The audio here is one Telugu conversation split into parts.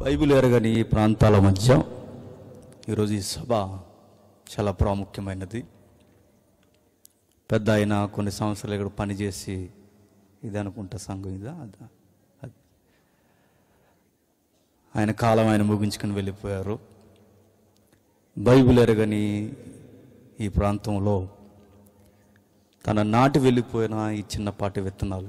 బైబిల్ ఎరగని ఈ ప్రాంతాల మధ్య ఈరోజు ఈ సభ చాలా ప్రాముఖ్యమైనది పెద్ద అయిన కొన్ని సంవత్సరాలు ఇక్కడ పనిచేసి ఇది అనుకుంటా సంఘం ఇదా అదా అది. ఆయన కాలం ఆయన ముగించుకుని వెళ్ళిపోయారు బైబిల్ ఎరగని ఈ ప్రాంతంలో తన నాటి వెళ్ళిపోయిన ఈ చిన్నపాటి విత్తనాలు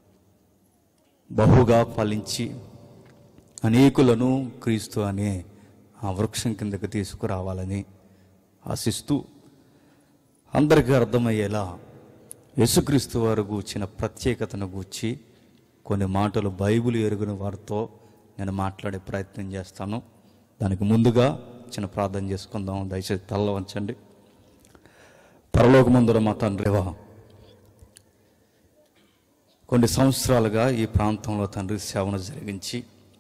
బహుగా ఫలించి అనేకులను క్రీస్తు అనే ఆ వృక్షం కిందకి తీసుకురావాలని ఆశిస్తూ అందరికీ అర్థమయ్యేలా యేసుక్రీస్తు వారు గూర్చిన ప్రత్యేకతను గూర్చి కొన్ని మాటలు బైబిల్ ఎరుగున వారితో నేను మాట్లాడే ప్రయత్నం చేస్తాను దానికి ముందుగా చిన్న ప్రార్థన చేసుకుందాం దయచేసి తల్ల వంచండి పరలోకమందుల మా తండ్రివా కొన్ని సంవత్సరాలుగా ఈ ప్రాంతంలో తండ్రి సేవను జరిగించి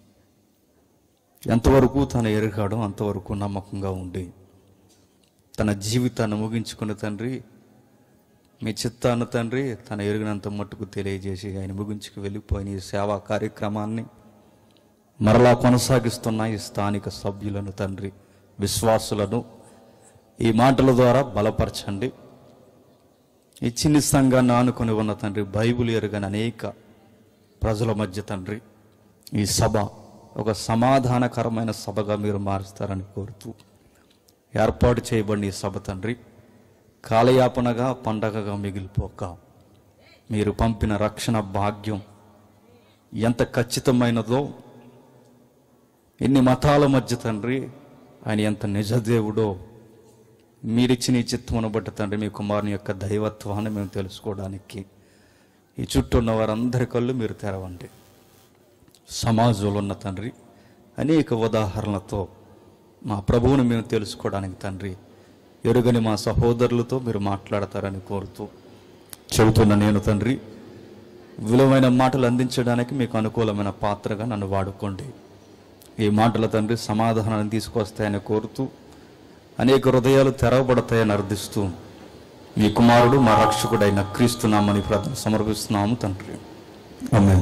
ఎంతవరకు తను ఎరగాడో అంతవరకు నమ్మకంగా ఉండి తన జీవితాన్ని ముగించుకున్న తండ్రి మీ చిత్తాన్ని తండ్రి తన ఎరిగినంత మట్టుకు తెలియజేసి ఆయన ముగించుకు వెళ్ళిపోయిన ఈ సేవా కార్యక్రమాన్ని మరలా కొనసాగిస్తున్న ఈ స్థానిక సభ్యులను తండ్రి విశ్వాసులను ఈ మాటల ద్వారా బలపరచండి ఈ చిన్ని సంఘాన్ని ఆనుకొని ఉన్న తండ్రి బైబిల్ ఎరగని అనేక ప్రజల మధ్య తండ్రి ఈ సభ ఒక సమాధానకరమైన సభగా మీరు మారుస్తారని కోరుతూ ఏర్పాటు చేయబడిన ఈ సభ తండ్రి కాలయాపనగా పండగగా మిగిలిపోక మీరు పంపిన రక్షణ భాగ్యం ఎంత ఖచ్చితమైనదో ఎన్ని మతాల మధ్య తండ్రి ఆయన ఎంత నిజదేవుడో మీరిచ్చిన ఈ చిత్తమును బట్టి తండ్రి మీ కుమారుని యొక్క దైవత్వాన్ని మేము తెలుసుకోవడానికి ఈ చుట్టూ ఉన్న వారందరి కళ్ళు మీరు తెరవండి సమాజంలో ఉన్న తండ్రి అనేక ఉదాహరణలతో మా ప్రభువును మేము తెలుసుకోవడానికి తండ్రి ఎరుగని మా సహోదరులతో మీరు మాట్లాడతారని కోరుతూ చెబుతున్న నేను తండ్రి విలువైన మాటలు అందించడానికి మీకు అనుకూలమైన పాత్రగా నన్ను వాడుకోండి ఈ మాటల తండ్రి సమాధానాన్ని తీసుకొస్తాయని కోరుతూ అనేక హృదయాలు తెరవబడతాయని అర్థిస్తూ మీ కుమారుడు మా రక్షకుడైన క్రీస్తు నామని ప్రార్థన సమర్పిస్తున్నాము తండ్రి ఆమె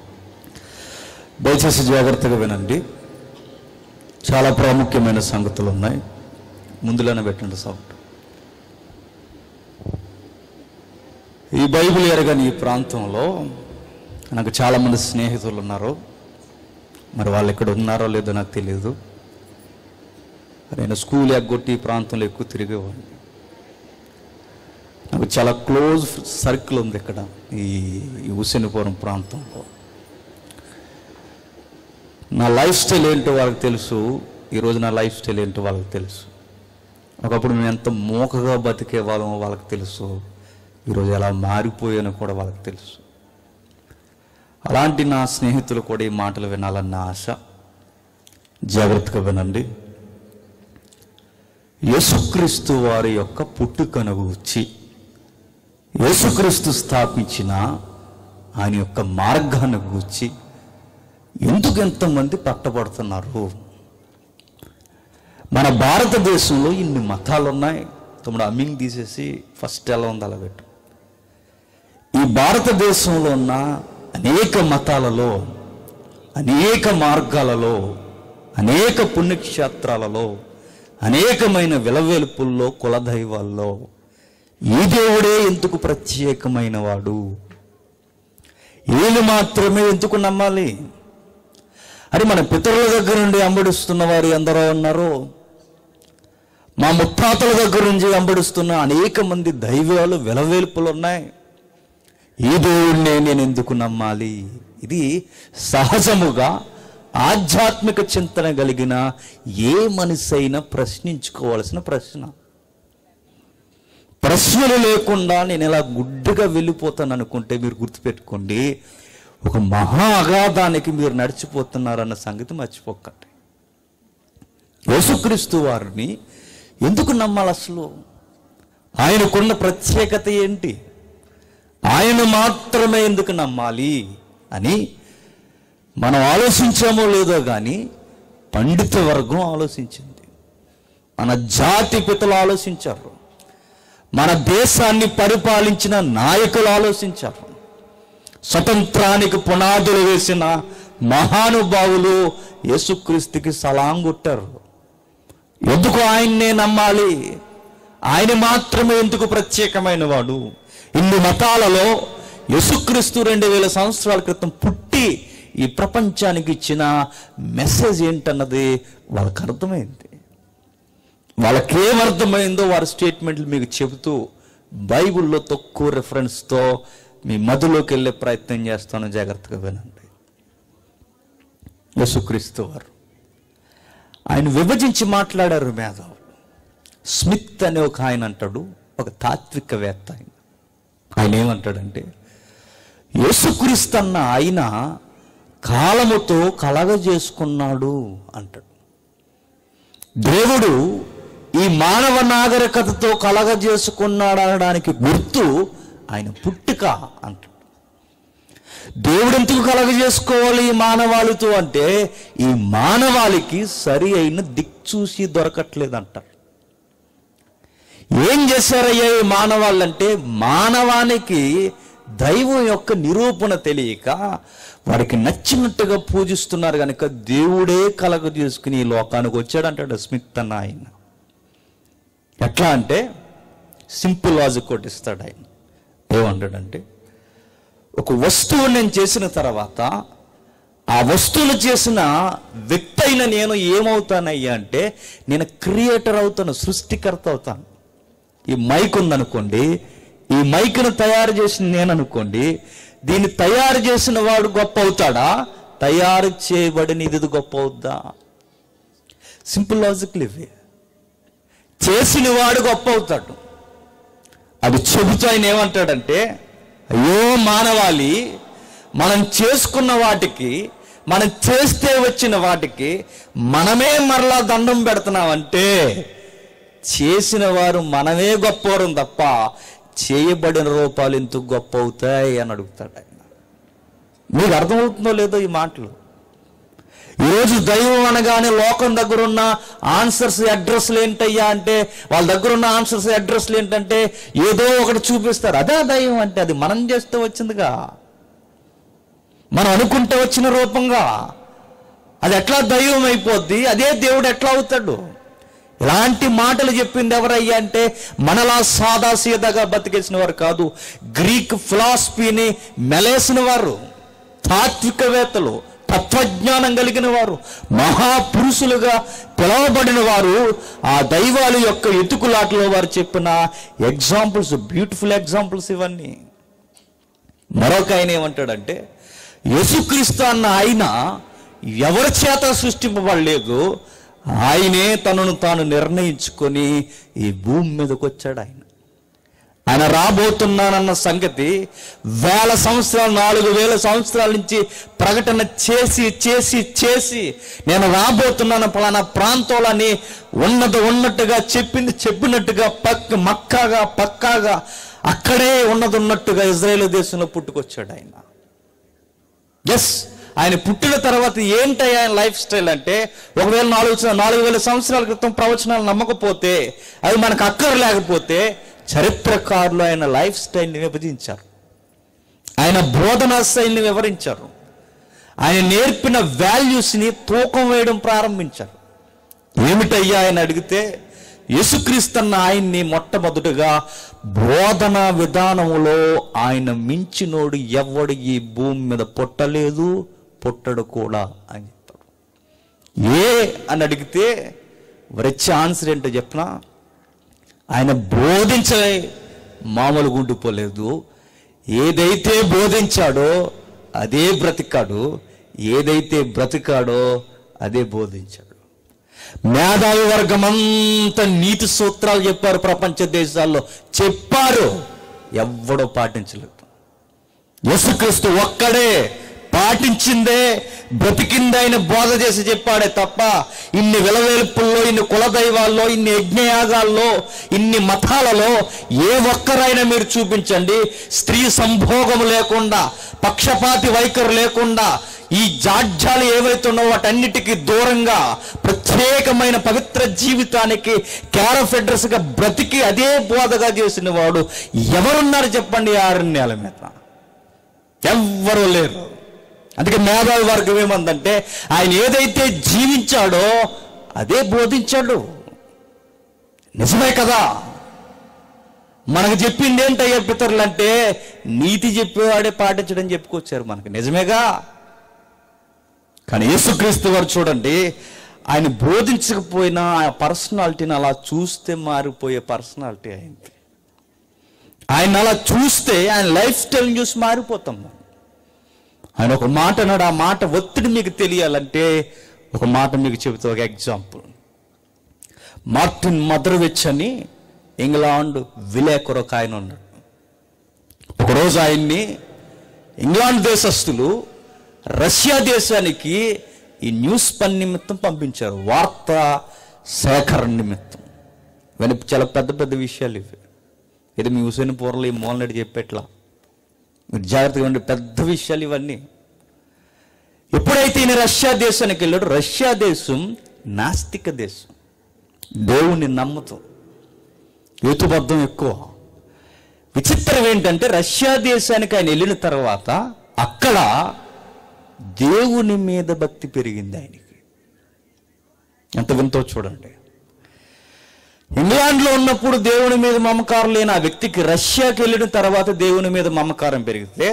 దయచేసి జాగ్రత్తగా వినండి చాలా ప్రాముఖ్యమైన సంగతులు ఉన్నాయి ముందులోనే పెట్టండి సౌండ్ ఈ బైబిల్ ఎరగని ఈ ప్రాంతంలో నాకు చాలామంది స్నేహితులు ఉన్నారు మరి వాళ్ళు ఇక్కడ ఉన్నారో లేదో నాకు తెలియదు నేను స్కూల్ ఎగ్గొట్టి ఈ ప్రాంతంలో ఎక్కువ తిరిగేవాడిని నాకు చాలా క్లోజ్ సర్కిల్ ఉంది ఇక్కడ ఈ ఈ హుసేనిపురం ప్రాంతంలో నా లైఫ్ స్టైల్ ఏంటో వాళ్ళకి తెలుసు ఈరోజు నా లైఫ్ స్టైల్ ఏంటో వాళ్ళకి తెలుసు ఒకప్పుడు నేను ఎంత మోకగా బతికే వాళ్ళమో వాళ్ళకి తెలుసు ఈరోజు ఎలా మారిపోయానో కూడా వాళ్ళకి తెలుసు అలాంటి నా స్నేహితులు కూడా ఈ మాటలు వినాలన్న ఆశ జాగ్రత్తగా వినండి యేసుక్రీస్తు వారి యొక్క పుట్టుకను గూర్చి యేసుక్రీస్తు స్థాపించిన ఆయన యొక్క మార్గాన్ని గూర్చి ఎందుకు ఎంతమంది పట్టబడుతున్నారు మన భారతదేశంలో ఇన్ని మతాలు ఉన్నాయి తమ్ముడు అమ్మింగ్ తీసేసి ఫస్ట్ ఎలా ఉంది అలా పెట్టు ఈ భారతదేశంలో ఉన్న అనేక మతాలలో అనేక మార్గాలలో అనేక పుణ్యక్షేత్రాలలో అనేకమైన విలవేలుపుల్లో కులదైవాల్లో ఈ దేవుడే ఎందుకు ప్రత్యేకమైన వాడు ఈయన మాత్రమే ఎందుకు నమ్మాలి అని మన పితరుల దగ్గర నుండి అంబడిస్తున్న వారు ఎందరో ఉన్నారు మా ముత్తాతల దగ్గర నుంచి అంబడిస్తున్న అనేక మంది దైవాలు విలవేల్పులు ఉన్నాయి ఈ దేవుడినే నేను ఎందుకు నమ్మాలి ఇది సహజముగా ఆధ్యాత్మిక చింతన కలిగిన ఏ మనిషి అయినా ప్రశ్నించుకోవాల్సిన ప్రశ్న ప్రశ్నలు లేకుండా నేను ఇలా గుడ్డుగా వెళ్ళిపోతాను అనుకుంటే మీరు గుర్తుపెట్టుకోండి ఒక మహా అగాధానికి మీరు నడిచిపోతున్నారన్న సంగతి మర్చిపోకండి యేసుక్రీస్తు వారిని ఎందుకు నమ్మాలి అసలు ఆయనకున్న ప్రత్యేకత ఏంటి ఆయన మాత్రమే ఎందుకు నమ్మాలి అని మనం ఆలోచించామో లేదో కానీ పండిత వర్గం ఆలోచించింది మన జాతి పితలు ఆలోచించారు మన దేశాన్ని పరిపాలించిన నాయకులు ఆలోచించారు స్వతంత్రానికి పునాదులు వేసిన మహానుభావులు యేసుక్రీస్తుకి సలాం కొట్టారు ఎందుకు ఆయన్నే నమ్మాలి ఆయన మాత్రమే ఎందుకు ప్రత్యేకమైన వాడు ఇన్ని మతాలలో యేసుక్రీస్తు రెండు వేల సంవత్సరాల క్రితం పుట్టి ఈ ప్రపంచానికి ఇచ్చిన మెసేజ్ ఏంటన్నది వాళ్ళకి అర్థమైంది వాళ్ళకేమర్థమైందో వారి స్టేట్మెంట్లు మీకు చెబుతూ బైబిల్లో తక్కువ రెఫరెన్స్తో మీ మధులోకి వెళ్ళే ప్రయత్నం చేస్తాను జాగ్రత్తగా వినండి యేసుక్రీస్తు వారు ఆయన విభజించి మాట్లాడారు మేధావులు స్మిత్ అనే ఒక ఆయన అంటాడు ఒక తాత్వికవేత్త ఆయన ఆయన ఏమంటాడంటే యేసుక్రీస్తు అన్న ఆయన కాలముతో కలగజేసుకున్నాడు అంటాడు దేవుడు ఈ మానవ నాగరికతతో కలగజేసుకున్నాడు అనడానికి గుర్తు ఆయన పుట్టుక అంటాడు దేవుడు ఎందుకు కలగజేసుకోవాలి ఈ మానవాళితో అంటే ఈ మానవాళికి సరి అయిన దిక్చూసి దొరకట్లేదు అంటారు ఏం చేశారయ్యా ఈ మానవాళ్ళంటే మానవానికి దైవం యొక్క నిరూపణ తెలియక వారికి నచ్చినట్టుగా పూజిస్తున్నారు కనుక దేవుడే కలగ చేసుకుని ఈ లోకానికి వచ్చాడంటాడు స్మిత్ అన్న ఆయన ఎట్లా అంటే సింపుల్ లాజిక్ ఒకటి ఇస్తాడు ఆయన ఏమంటాడంటే ఒక వస్తువు నేను చేసిన తర్వాత ఆ వస్తువును చేసిన వ్యక్తి అయిన నేను ఏమవుతానయ్యా అంటే నేను క్రియేటర్ అవుతాను సృష్టికర్త అవుతాను ఈ మైక్ ఉందనుకోండి ఈ మైక్ను తయారు చేసిన నేను అనుకోండి దీన్ని తయారు చేసిన వాడు గొప్ప అవుతాడా తయారు చేయబడిన ఇది గొప్ప అవుద్దా సింపుల్ లాజిక్ ఇవే చేసిన వాడు గొప్ప అవుతాడు అది చెబుతూ ఆయన ఏమంటాడంటే అయ్యో మానవాళి మనం చేసుకున్న వాటికి మనం చేస్తే వచ్చిన వాటికి మనమే మరలా దండం పెడుతున్నామంటే చేసిన వారు మనమే గొప్పవారం తప్ప చేయబడిన రూపాలు ఎందుకు గొప్ప అవుతాయి అని అడుగుతాడు ఆయన మీకు అర్థమవుతుందో లేదో ఈ మాటలు ఈరోజు దైవం అనగానే లోకం దగ్గర ఉన్న ఆన్సర్స్ అడ్రస్లు ఏంటయ్యా అంటే వాళ్ళ దగ్గర ఉన్న ఆన్సర్స్ అడ్రస్లు ఏంటంటే ఏదో ఒకటి చూపిస్తారు అదే దైవం అంటే అది మనం చేస్తే వచ్చిందిగా మనం అనుకుంటే వచ్చిన రూపంగా అది ఎట్లా దైవం అయిపోద్ది అదే దేవుడు ఎట్లా అవుతాడు ఇలాంటి మాటలు చెప్పింది ఎవరయ్యా అంటే మనలా సాదా సీదాగా బతికేసిన వారు కాదు గ్రీక్ ఫిలాసఫీని మెలేసిన వారు తాత్వికవేత్తలు తత్వజ్ఞానం కలిగిన వారు మహాపురుషులుగా పిలవబడిన వారు ఆ దైవాల యొక్క ఎతుకులాటలో వారు చెప్పిన ఎగ్జాంపుల్స్ బ్యూటిఫుల్ ఎగ్జాంపుల్స్ ఇవన్నీ మరొక ఆయన ఏమంటాడంటే యేసుక్రీస్తు అన్న ఆయన ఎవరి చేత సృష్టింపబడలేదు ఆయనే తనను తాను నిర్ణయించుకొని ఈ భూమి మీదకి వచ్చాడు ఆయన ఆయన రాబోతున్నానన్న సంగతి వేల సంవత్సరాలు నాలుగు వేల సంవత్సరాల నుంచి ప్రకటన చేసి చేసి చేసి నేను రాబోతున్నాను పలానా ప్రాంతాలని ఉన్నది ఉన్నట్టుగా చెప్పింది చెప్పినట్టుగా పక్క మక్కాగా పక్కాగా అక్కడే ఉన్నది ఉన్నట్టుగా ఇజ్రాయేల్ దేశంలో పుట్టుకొచ్చాడు ఆయన ఎస్ ఆయన పుట్టిన తర్వాత ఏంటి ఆయన లైఫ్ స్టైల్ అంటే ఒకవేళ నాలుగు నాలుగు వేల సంవత్సరాల క్రితం ప్రవచనాలు నమ్మకపోతే అవి మనకు అక్కర లేకపోతే చరిత్రకారులు ఆయన లైఫ్ స్టైల్ని విభజించారు ఆయన బోధనా శైలిని వివరించారు ఆయన నేర్పిన వాల్యూస్ని తూకం వేయడం ప్రారంభించారు ఏమిటయ్యా ఆయన అడిగితే యేసుక్రీస్తన్న ఆయన్ని మొట్టమొదటిగా బోధన విధానములో ఆయన మించినోడు ఎవడు ఈ భూమి మీద పుట్టలేదు పుట్టడు కూడా అని చెప్పారు ఏ అని అడిగితే వచ్చే ఆన్సర్ ఏంటో చెప్పిన ఆయన బోధించే మామూలు గుండిపోలేదు ఏదైతే బోధించాడో అదే బ్రతికాడు ఏదైతే బ్రతికాడో అదే బోధించాడు మేధావి వర్గం అంతా నీతి సూత్రాలు చెప్పారు ప్రపంచ దేశాల్లో చెప్పారు ఎవ్వడో పాటించలేదు యేసుక్రీస్తు ఒక్కడే పాటించిందే బ్రతికిందే ఆయన బోధ చేసి చెప్పాడే తప్ప ఇన్ని విలవేల్పుల్లో ఇన్ని కులదైవాల్లో ఇన్ని యజ్ఞయాగాల్లో ఇన్ని మతాలలో ఏ ఒక్కరైనా మీరు చూపించండి స్త్రీ సంభోగం లేకుండా పక్షపాతి వైఖరి లేకుండా ఈ జాడ్యాలు ఏవైతే ఉన్నావో వాటన్నిటికీ దూరంగా ప్రత్యేకమైన పవిత్ర జీవితానికి క్యారఫ్ అడ్రస్ గా బ్రతికి అదే బోధగా చేసిన వాడు ఎవరున్నారు చెప్పండి ఈ అరణ్యాల మీద ఎవ్వరూ లేరు అందుకే మేధావి వర్గం ఏమందంటే ఆయన ఏదైతే జీవించాడో అదే బోధించాడు నిజమే కదా మనకు చెప్పింది ఏంటయ్యా పితరులు అంటే నీతి చెప్పేవాడే పాటించడం చెప్పుకొచ్చారు మనకు నిజమేగా కానీ యేసుక్రీస్తు వారు చూడండి ఆయన బోధించకపోయినా ఆ పర్సనాలిటీని అలా చూస్తే మారిపోయే పర్సనాలిటీ అయింది ఆయన అలా చూస్తే ఆయన లైఫ్ స్టైల్ చూసి మారిపోతాం మనం. ఆయన ఒక మాట అన్నాడు ఆ మాట ఒత్తిడి మీకు తెలియాలంటే ఒక మాట మీకు చెబుతా ఒక ఎగ్జాంపుల్ మార్టిన్ మదర్విచ్ అని ఇంగ్లాండ్ విలేకరు ఒక ఆయన ఉన్నాడు ఒకరోజు ఆయన్ని ఇంగ్లాండ్ దేశస్తులు రష్యా దేశానికి ఈ న్యూస్ పని నిమిత్తం పంపించారు వార్త సేకరణ నిమిత్తం ఇవన్నీ చాలా పెద్ద పెద్ద విషయాలు ఇవి ఇది మీ హుసేన్ పూర్లు ఈ మూలనడి చెప్పేట్లా మీరు జాగ్రత్తగా ఉండే పెద్ద విషయాలు ఇవన్నీ ఎప్పుడైతే ఈయన రష్యా దేశానికి వెళ్ళాడు రష్యా దేశం నాస్తిక దేశం దేవుణ్ణి నమ్ముతాం హేతుబద్ధం ఎక్కువ విచిత్రం ఏంటంటే రష్యా దేశానికి ఆయన వెళ్ళిన తర్వాత అక్కడ దేవుని మీద భక్తి పెరిగింది ఆయనకి ఎంత వింతో చూడండి ఇంగ్లాండ్లో ఉన్నప్పుడు దేవుని మీద మమకారం లేని ఆ వ్యక్తికి రష్యాకి వెళ్ళిన తర్వాత దేవుని మీద మమకారం పెరిగితే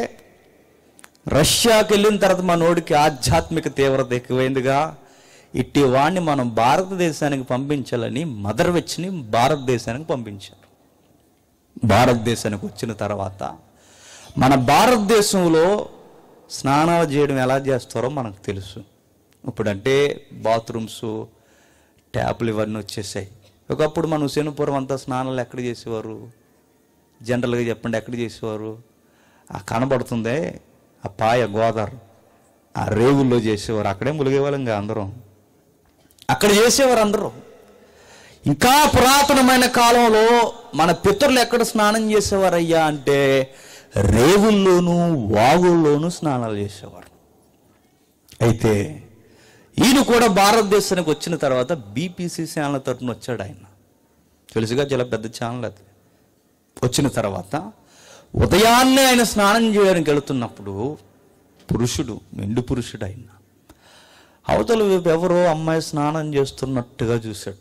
రష్యాకి వెళ్ళిన తర్వాత మనోడికి ఆధ్యాత్మిక తీవ్రత ఎక్కువైందిగా ఇట్టి వాడిని మనం భారతదేశానికి పంపించాలని మదర్ వెచ్ని భారతదేశానికి పంపించారు భారతదేశానికి వచ్చిన తర్వాత మన భారతదేశంలో స్నానాలు చేయడం ఎలా చేస్తారో మనకు తెలుసు ఇప్పుడంటే బాత్రూమ్స్ ట్యాపులు ఇవన్నీ వచ్చేసాయి ఒకప్పుడు మన హుసేనుపురం అంతా స్నానాలు ఎక్కడ చేసేవారు జనరల్గా చెప్పండి ఎక్కడ చేసేవారు ఆ కనబడుతుందే ఆ పాయ గోదావరి ఆ రేవుల్లో చేసేవారు అక్కడే ములిగేవాళ్ళం ఇంకా అందరం అక్కడ చేసేవారు అందరూ ఇంకా పురాతనమైన కాలంలో మన పితరులు ఎక్కడ స్నానం చేసేవారయ్యా అంటే రేవుల్లోనూ వాగుల్లోనూ స్నానాలు చేసేవారు అయితే ఈయన కూడా భారతదేశానికి వచ్చిన తర్వాత బీపీసీ ఛానల్ తరఫున వచ్చాడు ఆయన తెలుసుగా చాలా పెద్ద ఛానల్ అది వచ్చిన తర్వాత ఉదయాన్నే ఆయన స్నానం చేయడానికి వెళుతున్నప్పుడు పురుషుడు మెండు పురుషుడు ఆయన అవతల వైపు ఎవరో అమ్మాయి స్నానం చేస్తున్నట్టుగా చూశాడు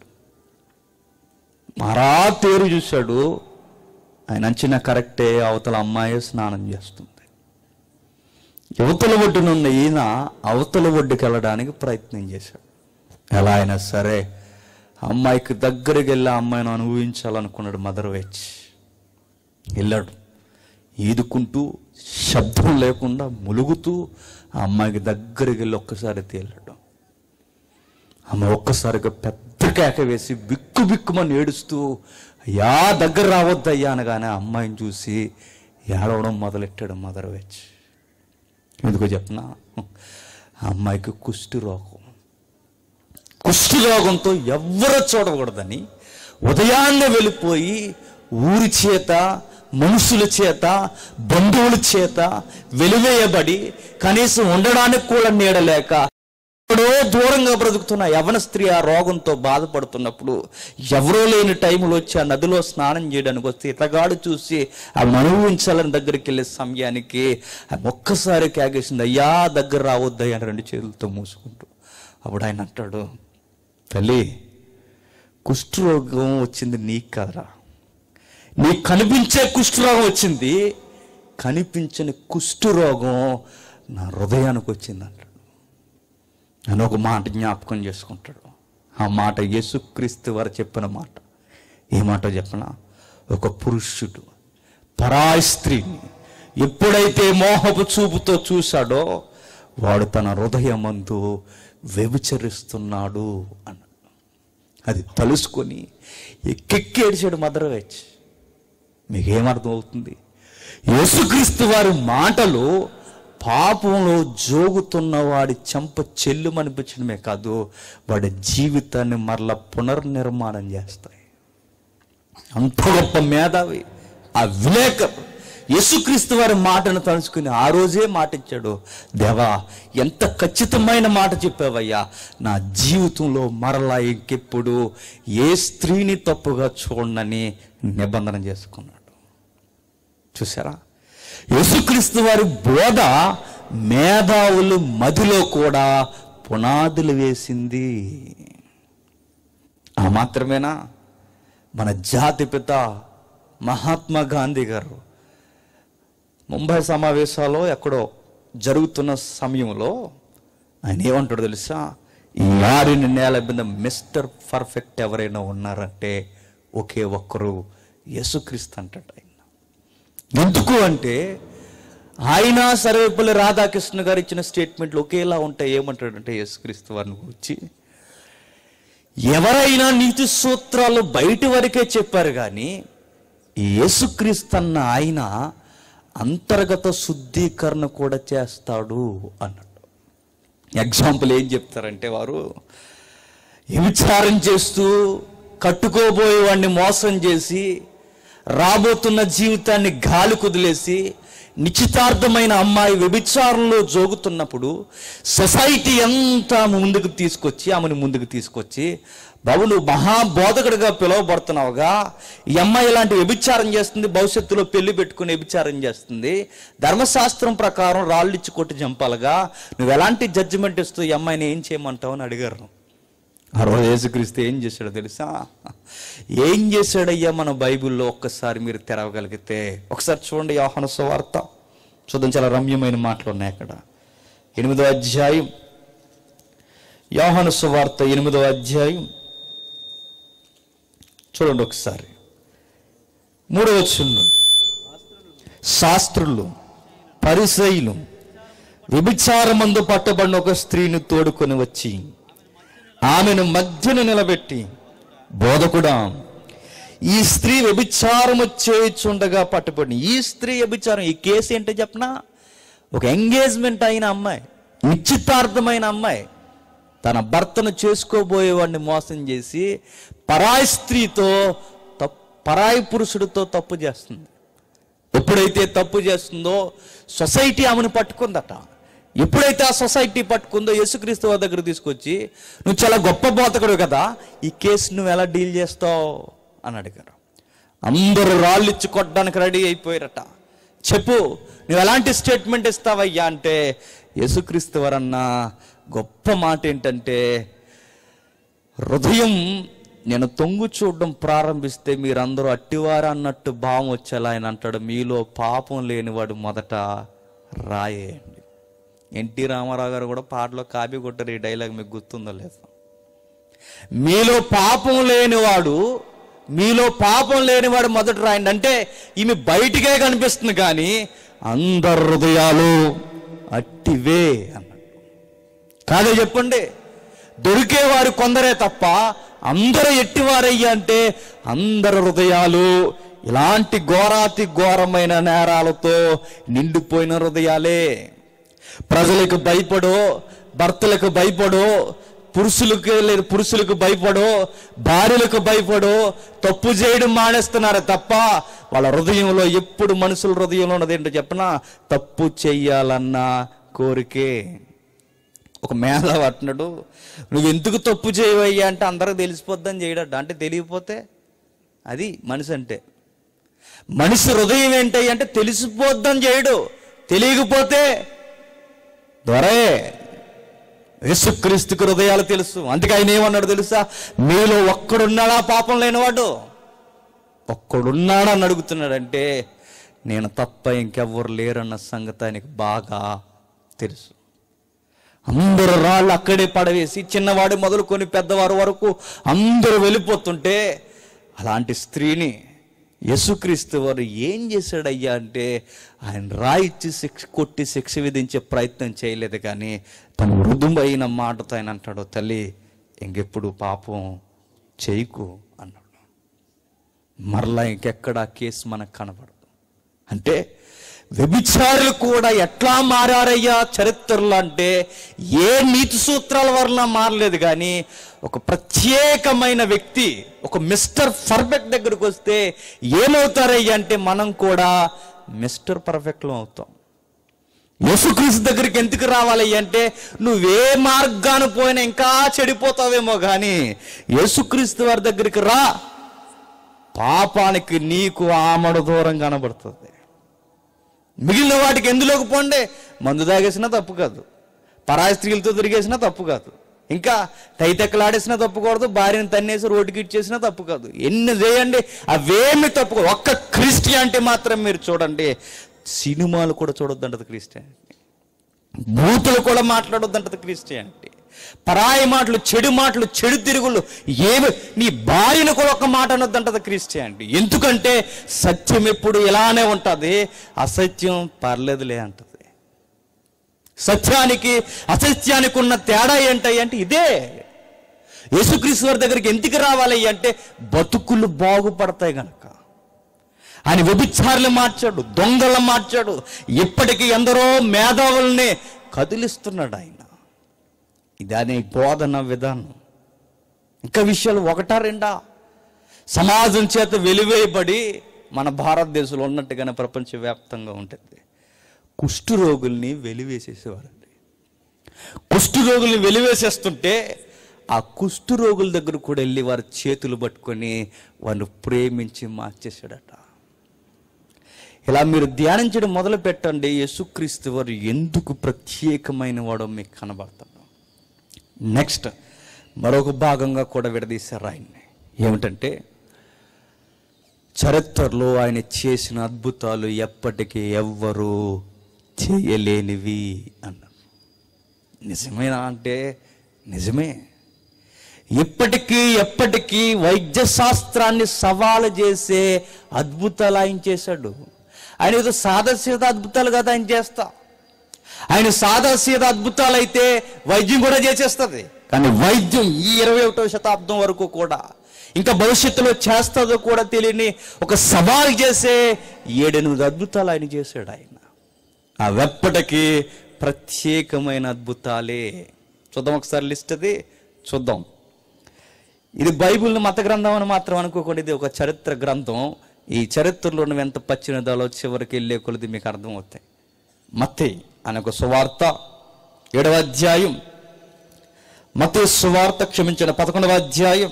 మరా తేరు చూశాడు ఆయన అంచనా కరెక్టే అవతల అమ్మాయి స్నానం చేస్తుంది యువతల ఒడ్డునున్న ఈయన అవతల ఒడ్డుకి వెళ్ళడానికి ప్రయత్నం చేశాడు ఎలా అయినా సరే అమ్మాయికి దగ్గరికి వెళ్ళి ఆ అమ్మాయిని అనుభవించాలనుకున్నాడు మదర్ వెచ్ వెళ్ళాడు ఈదుకుంటూ శబ్దం లేకుండా ములుగుతూ ఆ అమ్మాయికి దగ్గరికి వెళ్ళి ఒక్కసారి తేలాడు ఆమె ఒక్కసారిగా పెద్ద కేక వేసి బిక్కు బిక్కుమని ఏడుస్తూ అయ్యా దగ్గర రావద్దయ్యా అనగానే ఆ అమ్మాయిని చూసి ఏడవడం మొదలెట్టాడు మదర్ వెచ్ ఎందుకో చెప్పనా ఆ అమ్మాయికి కుష్టి రోగం కుష్టి రోగంతో ఎవ్వరూ చూడకూడదని ఉదయాన్నే వెళ్ళిపోయి ఊరి చేత మనుషుల చేత బంధువుల చేత వెలివేయబడి కనీసం ఉండడానికి కూడా నీడలేక ఎక్కడో దూరంగా బ్రతుకుతున్న యవన స్త్రీ ఆ రోగంతో బాధపడుతున్నప్పుడు ఎవరో లేని టైంలో వచ్చి ఆ నదిలో స్నానం చేయడానికి వస్తే ఇతగాడు చూసి ఆ అనుభవించాలని దగ్గరికి వెళ్ళే సమయానికి ఆమె ఒక్కసారి కేగేసింది అయ్యా దగ్గర రావద్దయ్యా అని రెండు చేతులతో మూసుకుంటూ అప్పుడు ఆయన అంటాడు తల్లి కుష్ఠరోగం వచ్చింది నీకు కదరా నీకు కనిపించే కుష్ఠరోగం వచ్చింది కనిపించని కుష్ఠరోగం నా హృదయానికి వచ్చింది అంటాడు అని ఒక మాట జ్ఞాపకం చేసుకుంటాడు ఆ మాట యేసుక్రీస్తు వారు చెప్పిన మాట ఏ మాట చెప్పిన ఒక పురుషుడు పరాయి స్త్రీని ఎప్పుడైతే మోహపు చూపుతో చూశాడో వాడు తన హృదయమందు వ్యభిచరిస్తున్నాడు అన్నాడు అది తలుసుకొని ఎక్కెక్కి ఏడిచాడు మదర్ వెచ్ మీకేమర్థం అవుతుంది యేసుక్రీస్తు వారి మాటలు పాపంలో జోగుతున్న వాడి చెంప చెల్లుమనిపించడమే కాదు వాడి జీవితాన్ని మరలా పునర్నిర్మాణం చేస్తాయి అంత గొప్ప మేధావి ఆ విలేకరు యేసుక్రీస్తు వారి మాటను తలుచుకుని ఆ రోజే మాట ఇచ్చాడు దేవా ఎంత ఖచ్చితమైన మాట చెప్పావయ్యా నా జీవితంలో మరలా ఇంకెప్పుడు ఏ స్త్రీని తప్పుగా చూడనని నిబంధన చేసుకున్నాడు చూసారా యేసుక్రీస్తు వారి బోధ మేధావులు మదిలో కూడా పునాదులు వేసింది ఆ మాత్రమేనా మన జాతిపిత మహాత్మా గాంధీ గారు ముంబై సమావేశాల్లో ఎక్కడో జరుగుతున్న సమయంలో ఆయన ఏమంటాడు తెలుసా ఈ ఆరిన నేల మీద మిస్టర్ పర్ఫెక్ట్ ఎవరైనా ఉన్నారంటే ఒకే ఒక్కరు యేసుక్రీస్తు అంటాడు ఆయన ఎందుకు అంటే ఆయన సర్వేపల్లి రాధాకృష్ణ గారు ఇచ్చిన స్టేట్మెంట్లు ఒకేలా ఉంటాయి ఏమంటాడంటే యేసుక్రీస్తు వారిని గురించి ఎవరైనా నీతి సూత్రాలు బయటి వరకే చెప్పారు కానీ ఈ యేసుక్రీస్తు అన్న ఆయన అంతర్గత శుద్ధీకరణ కూడా చేస్తాడు అన్నాడు ఎగ్జాంపుల్ ఏం చెప్తారంటే వారు వ్యభిచారం చేస్తూ కట్టుకోబోయే వాడిని మోసం చేసి రాబోతున్న జీవితాన్ని గాలి కుదిలేసి నిశ్చితార్థమైన అమ్మాయి వ్యభిచారంలో జోగుతున్నప్పుడు సొసైటీ అంతా ముందుకు తీసుకొచ్చి ఆమెను ముందుకు తీసుకొచ్చి బాబు నువ్వు మహాబోధకుడిగా పిలువబడుతున్నావుగా ఈ అమ్మాయి ఇలాంటి వ్యభిచారం చేస్తుంది భవిష్యత్తులో పెళ్లి పెట్టుకుని వ్యభిచారం చేస్తుంది ధర్మశాస్త్రం ప్రకారం రాళ్ళు ఇచ్చి కొట్టి చంపాలిగా నువ్వు ఎలాంటి జడ్జిమెంట్ ఇస్తూ ఈ అమ్మాయిని ఏం చేయమంటావు అని అడిగారు ఆ రోజు యేసుక్రీస్తు ఏం చేశాడో తెలుసా ఏం చేశాడయ్యా మన బైబిల్లో ఒక్కసారి మీరు తెరవగలిగితే ఒకసారి చూడండి యోహాను సువార్త చూద్దాం చాలా రమ్యమైన మాటలు ఉన్నాయి అక్కడ ఎనిమిదో అధ్యాయం యోహాను సువార్త ఎనిమిదో అధ్యాయం చూడండి ఒకసారి మూడో వచ్చిన శాస్త్రులు పరిసయులు వ్యభిచారమందు పట్టబడిన ఒక స్త్రీని తోడుకొని వచ్చి ఆమెను మధ్యన నిలబెట్టి బోధకుడా ఈ స్త్రీ వ్యభిచారము చేయుచుండగా పట్టుబడి ఈ స్త్రీ వ్యభిచారం ఈ కేసు ఏంటో చెప్పనా ఒక ఎంగేజ్మెంట్ అయిన అమ్మాయి నిశ్చితార్థమైన అమ్మాయి తన భర్తను చేసుకోబోయేవాడిని మోసం చేసి పరాయి స్త్రీతో తప్ పరాయి పురుషుడితో తప్పు చేస్తుంది ఎప్పుడైతే తప్పు చేస్తుందో సొసైటీ ఆమెను పట్టుకుందట ఎప్పుడైతే ఆ సొసైటీ పట్టుకుందో యేసుక్రీస్తు వారి దగ్గర తీసుకొచ్చి నువ్వు చాలా గొప్ప బోతకుడు కదా ఈ కేసు నువ్వు ఎలా డీల్ చేస్తావు అని అడిగారు అందరూ రాళ్ళు ఇచ్చి కొట్టడానికి రెడీ అయిపోయారట చెప్పు నువ్వు ఎలాంటి స్టేట్మెంట్ ఇస్తావయ్యా అంటే యేసుక్రీస్తు వారన్న గొప్ప మాట ఏంటంటే హృదయం నేను తొంగు చూడడం ప్రారంభిస్తే మీరందరూ అట్టివారు అన్నట్టు భావం వచ్చేలా ఆయన అంటాడు మీలో పాపం లేనివాడు మొదట రాయేయండి ఎన్టీ రామారావు గారు కూడా పాటలో కాపీ కొట్టారు ఈ డైలాగ్ మీకు గుర్తుందో లేదు మీలో పాపం లేనివాడు మీలో పాపం లేనివాడు మొదట రాయండి అంటే ఈమె బయటికే కనిపిస్తుంది కానీ అందరు హృదయాలు అట్టివే అన్నాడు కాదే చెప్పండి దొరికేవారు కొందరే తప్ప అందరూ ఎట్టివారయ్యా అంటే అందరి హృదయాలు ఇలాంటి ఘోరాతి ఘోరమైన నేరాలతో నిండిపోయిన హృదయాలే ప్రజలకు భయపడో భర్తలకు భయపడో పురుషులకు లేదు పురుషులకు భయపడో భార్యలకు భయపడో తప్పు చేయడం మానేస్తున్నారు తప్ప వాళ్ళ హృదయంలో ఎప్పుడు మనుషుల హృదయంలో ఉన్నది ఏంటో చెప్పనా తప్పు చెయ్యాలన్న కోరికే ఒక మేధావి అంటున్నాడు నువ్వు ఎందుకు తప్పు చేయవయ్యా అంటే అందరికి తెలిసిపోద్దని చేయడట అంటే తెలియకపోతే అది మనిషి అంటే మనిషి హృదయం ఏంటి అంటే తెలిసిపోద్దని చేయడు తెలియకపోతే దొరే యేసుక్రీస్తుకు హృదయాలు తెలుసు అందుకే ఆయన ఏమన్నాడు తెలుసా మీలో ఒక్కడున్నాడా పాపం లేనివాడు ఒక్కడున్నాడని అడుగుతున్నాడంటే నేను తప్ప ఇంకెవ్వరు లేరన్న సంగతి ఆయనకు బాగా తెలుసు అందరూ రాళ్ళు అక్కడే పడవేసి చిన్నవాడు మొదలుకొని పెద్దవారు వరకు అందరూ వెళ్ళిపోతుంటే అలాంటి స్త్రీని యేసుక్రీస్తు వారు ఏం చేశాడయ్యా అంటే ఆయన రాయిచ్చి శిక్ష కొట్టి శిక్ష విధించే ప్రయత్నం చేయలేదు కానీ తన మృదుమైన మాటతో ఆయన అంటాడు తల్లి ఇంకెప్పుడు పాపం చేయకు అన్నాడు మరలా ఇంకెక్కడ ఆ కేసు మనకు కనబడదు అంటే వ్యభిచారులు కూడా ఎట్లా మారారయ్యా చరిత్రలో అంటే ఏ నీతి సూత్రాల వల్ల మారలేదు కానీ ఒక ప్రత్యేకమైన వ్యక్తి ఒక మిస్టర్ పర్ఫెక్ట్ దగ్గరకు వస్తే ఏమవుతారయ్యా అంటే మనం కూడా మిస్టర్ పర్ఫెక్ట్లో అవుతాం యేసుక్రీస్తు దగ్గరికి ఎందుకు రావాలి అంటే నువ్వే మార్గాన పోయినా ఇంకా చెడిపోతావేమో కానీ యేసుక్రీస్తు వారి దగ్గరికి రా పాపానికి నీకు ఆమడ దూరం కనబడుతుంది మిగిలిన వాటికి ఎందులోకి పోండి మందు తాగేసినా తప్పు కాదు పరాయి స్త్రీలతో తిరిగేసినా తప్పు కాదు ఇంకా తైతెక్కలాడేసినా తప్పు కూడదు భార్యను తన్నేసి రోడ్డుకి ఇచ్చేసినా తప్పు కాదు ఎన్ని చేయండి అవేమి తప్పు కాదు. ఒక్క క్రిస్టియానిటీ మాత్రం మీరు చూడండి సినిమాలు కూడా చూడొద్దంటది క్రిస్టియానిటీ బూతులు కూడా మాట్లాడొద్దంటది క్రిస్టియానిటీ పరాయి మాటలు చెడు మాటలు చెడు తిరుగులు ఏమి నీ భార్యను కూడా ఒక మాట అనొద్దంటది క్రిస్టియానిటీ ఎందుకంటే సత్యం ఎప్పుడు ఇలానే ఉంటుంది అసత్యం పర్లేదులే అంటది సత్యానికి అసత్యానికి ఉన్న తేడా ఏంటయ్య అంటే ఇదే యేసుక్రీస్తు వారి దగ్గరికి ఎందుకు రావాలి అంటే బతుకులు బాగుపడతాయి గనక ఆయన వ్యభిచారులు మార్చాడు దొంగలు మార్చాడు ఇప్పటికీ ఎందరో మేధావుల్ని కదిలిస్తున్నాడు ఆయన ఇదనే బోధన విధానం ఇంకా విషయాలు ఒకటా రెండా సమాజం చేత వెలివేయబడి మన భారతదేశంలో ఉన్నట్టుగానే ప్రపంచవ్యాప్తంగా ఉంటుంది కుష్టు రోగుల్ని వెలివేసేసేవారండి కుష్టు రోగుల్ని వెలివేసేస్తుంటే ఆ కుష్టు రోగుల దగ్గర కూడా వెళ్ళి వారి చేతులు పట్టుకొని వాళ్ళు ప్రేమించి మార్చేశాడట ఇలా మీరు ధ్యానించడం మొదలు పెట్టండి యేసుక్రీస్తు వారు ఎందుకు ప్రత్యేకమైన వాడో మీకు కనబడుతున్నాం నెక్స్ట్ మరొక భాగంగా కూడా విడదీశారు ఆయన్ని ఏమిటంటే చరిత్రలో ఆయన చేసిన అద్భుతాలు ఎప్పటికీ ఎవ్వరూ చేయలేనివి అన్నారు నిజమేనా అంటే నిజమే ఇప్పటికీ ఎప్పటికీ వైద్య శాస్త్రాన్ని సవాలు చేసే అద్భుతాలు ఆయన చేశాడు ఆయన ఏదో సాదాసీద అద్భుతాలు కదా ఆయన చేస్తా ఆయన సాదాసీద అద్భుతాలు అయితే వైద్యం కూడా చేసేస్తుంది కానీ వైద్యం ఈ ఇరవై ఒకటో శతాబ్దం వరకు కూడా ఇంకా భవిష్యత్తులో చేస్తుందో కూడా తెలియని ఒక సవాల్ చేసే ఏడెనిమిది అద్భుతాలు ఆయన చేశాడు ఆయన అవెప్పటికీ ప్రత్యేకమైన అద్భుతాలే చూద్దాం ఒకసారి లిస్ట్ అది చూద్దాం ఇది బైబిల్ని మత గ్రంథం అని మాత్రం అనుకోకుండా ఇది ఒక చరిత్ర గ్రంథం ఈ చరిత్రలో ఉన్నవి ఎంత పచ్చినదాలో చివరికి వెళ్ళే కొలది మీకు అర్థమవుతాయి మత్తే అనే ఒక సువార్త ఏడవ అధ్యాయం మతే సువార్త క్షమించిన పదకొండవ అధ్యాయం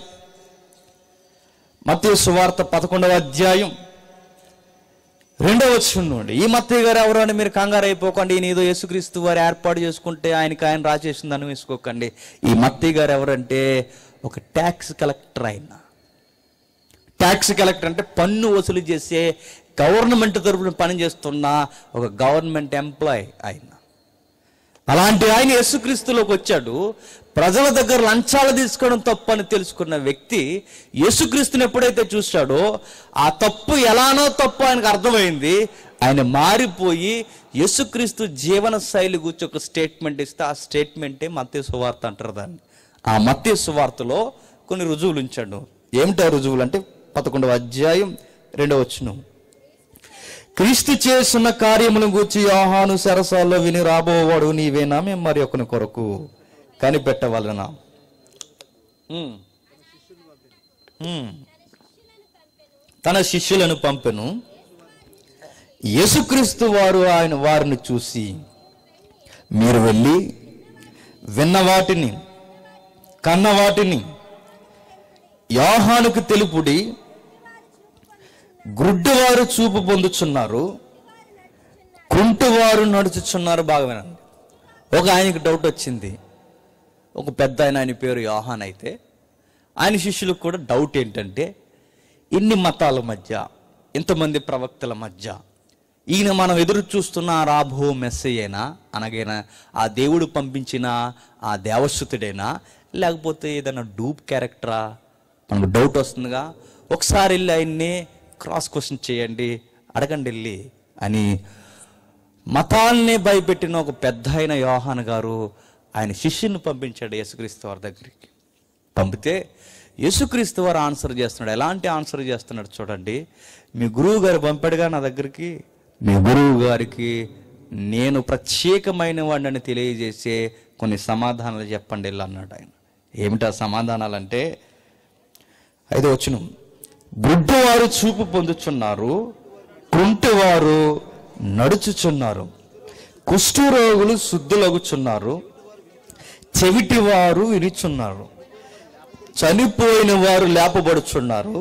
మతే సువార్త పదకొండవ అధ్యాయం రెండవ వచ్చిన నుండి ఈ మత్తయ్య గారు ఎవరు అని మీరు కంగారు అయిపోకండి ఈయన ఏదో యేసుక్రీస్తు వారు ఏర్పాటు చేసుకుంటే ఆయనకి ఆయన రాచేసిందని వేసుకోకండి ఈ మత్తయ్య గారు ఎవరంటే ఒక ట్యాక్స్ కలెక్టర్ ఆయన ట్యాక్స్ కలెక్టర్ అంటే పన్ను వసూలు చేసే గవర్నమెంట్ తరపున పనిచేస్తున్న ఒక గవర్నమెంట్ ఎంప్లాయ్ ఆయన అలాంటి ఆయన యేసుక్రీస్తులోకి వచ్చాడు ప్రజల దగ్గర లంచాలు తీసుకోవడం తప్పు అని తెలుసుకున్న వ్యక్తి యేసుక్రీస్తుని ఎప్పుడైతే చూశాడో ఆ తప్పు ఎలానో తప్పు ఆయనకు అర్థమైంది ఆయన మారిపోయి యేసుక్రీస్తు జీవన శైలి గురించి ఒక స్టేట్మెంట్ ఇస్తే ఆ స్టేట్మెంటే మత్తే సువార్త అంటారు దాన్ని ఆ మత్తే సువార్తలో కొన్ని రుజువులు ఉంచాడు ఏమిటా రుజువులు అంటే పదకొండవ అధ్యాయం రెండవ వచ్చును క్రీస్తు చేస్తున్న కార్యములను గూర్చి యోహాను సరసాల్లో విని రాబోవాడు నీవేనా మేము మరి ఒకని కొరకు కనిపెట్టవలనా ఉమ్. ఉమ్. తన శిష్యులను పంపెను యేసుక్రీస్తు వారు ఆయన వారిని చూసి మీరు వెళ్ళి విన్న వాటిని కన్న వాటిని యోహానుకు తెలుపుడి గుడ్డివారు చూపు పొందుచున్నారు కుంటివారు నడుచుచున్నారు బాగా వినండి ఒక ఆయనకి డౌట్ వచ్చింది ఒక పెద్ద ఆయన ఆయన పేరు యోహాన్ అయితే ఆయన శిష్యులకు కూడా డౌట్ ఏంటంటే ఇన్ని మతాల మధ్య ఇంతమంది ప్రవక్తల మధ్య ఈయన మనం ఎదురు చూస్తున్న ఆ రాబో మెస్సయ్యేనా అనగైనా ఆ దేవుడు పంపించిన ఆ దేవశ్రుతుడేనా లేకపోతే ఏదైనా డూప్ క్యారెక్టరా మనకు డౌట్ వస్తుందిగా ఒకసారి వెళ్ళి ఆయన్ని క్రాస్ క్వశ్చన్ చేయండి అడగండి వెళ్ళి అని మతాల్ని భయపెట్టిన ఒక పెద్ద అయిన యోహాన్ గారు ఆయన శిష్యుని పంపించాడు యేసుక్రీస్తు వారి దగ్గరికి పంపితే యేసుక్రీస్తు వారు ఆన్సర్ చేస్తున్నాడు ఎలాంటి ఆన్సర్ చేస్తున్నాడు చూడండి మీ గురువు గారు పంపాడుగా నా దగ్గరికి మీ గురువు గారికి నేను ప్రత్యేకమైన వాడిని తెలియజేసే కొన్ని సమాధానాలు చెప్పండి వెళ్ళి అన్నాడు ఆయన ఏమిటా సమాధానాలంటే ఐదో వచ్చును గుడ్డివారు చూపు పొందుచున్నారు కుంటివారు నడుచుచున్నారు కుష్ఠరోగులు శుద్ధులగుచున్నారు చెవిటివారు విరిచున్నారు చనిపోయిన వారు లేపబడుచున్నారు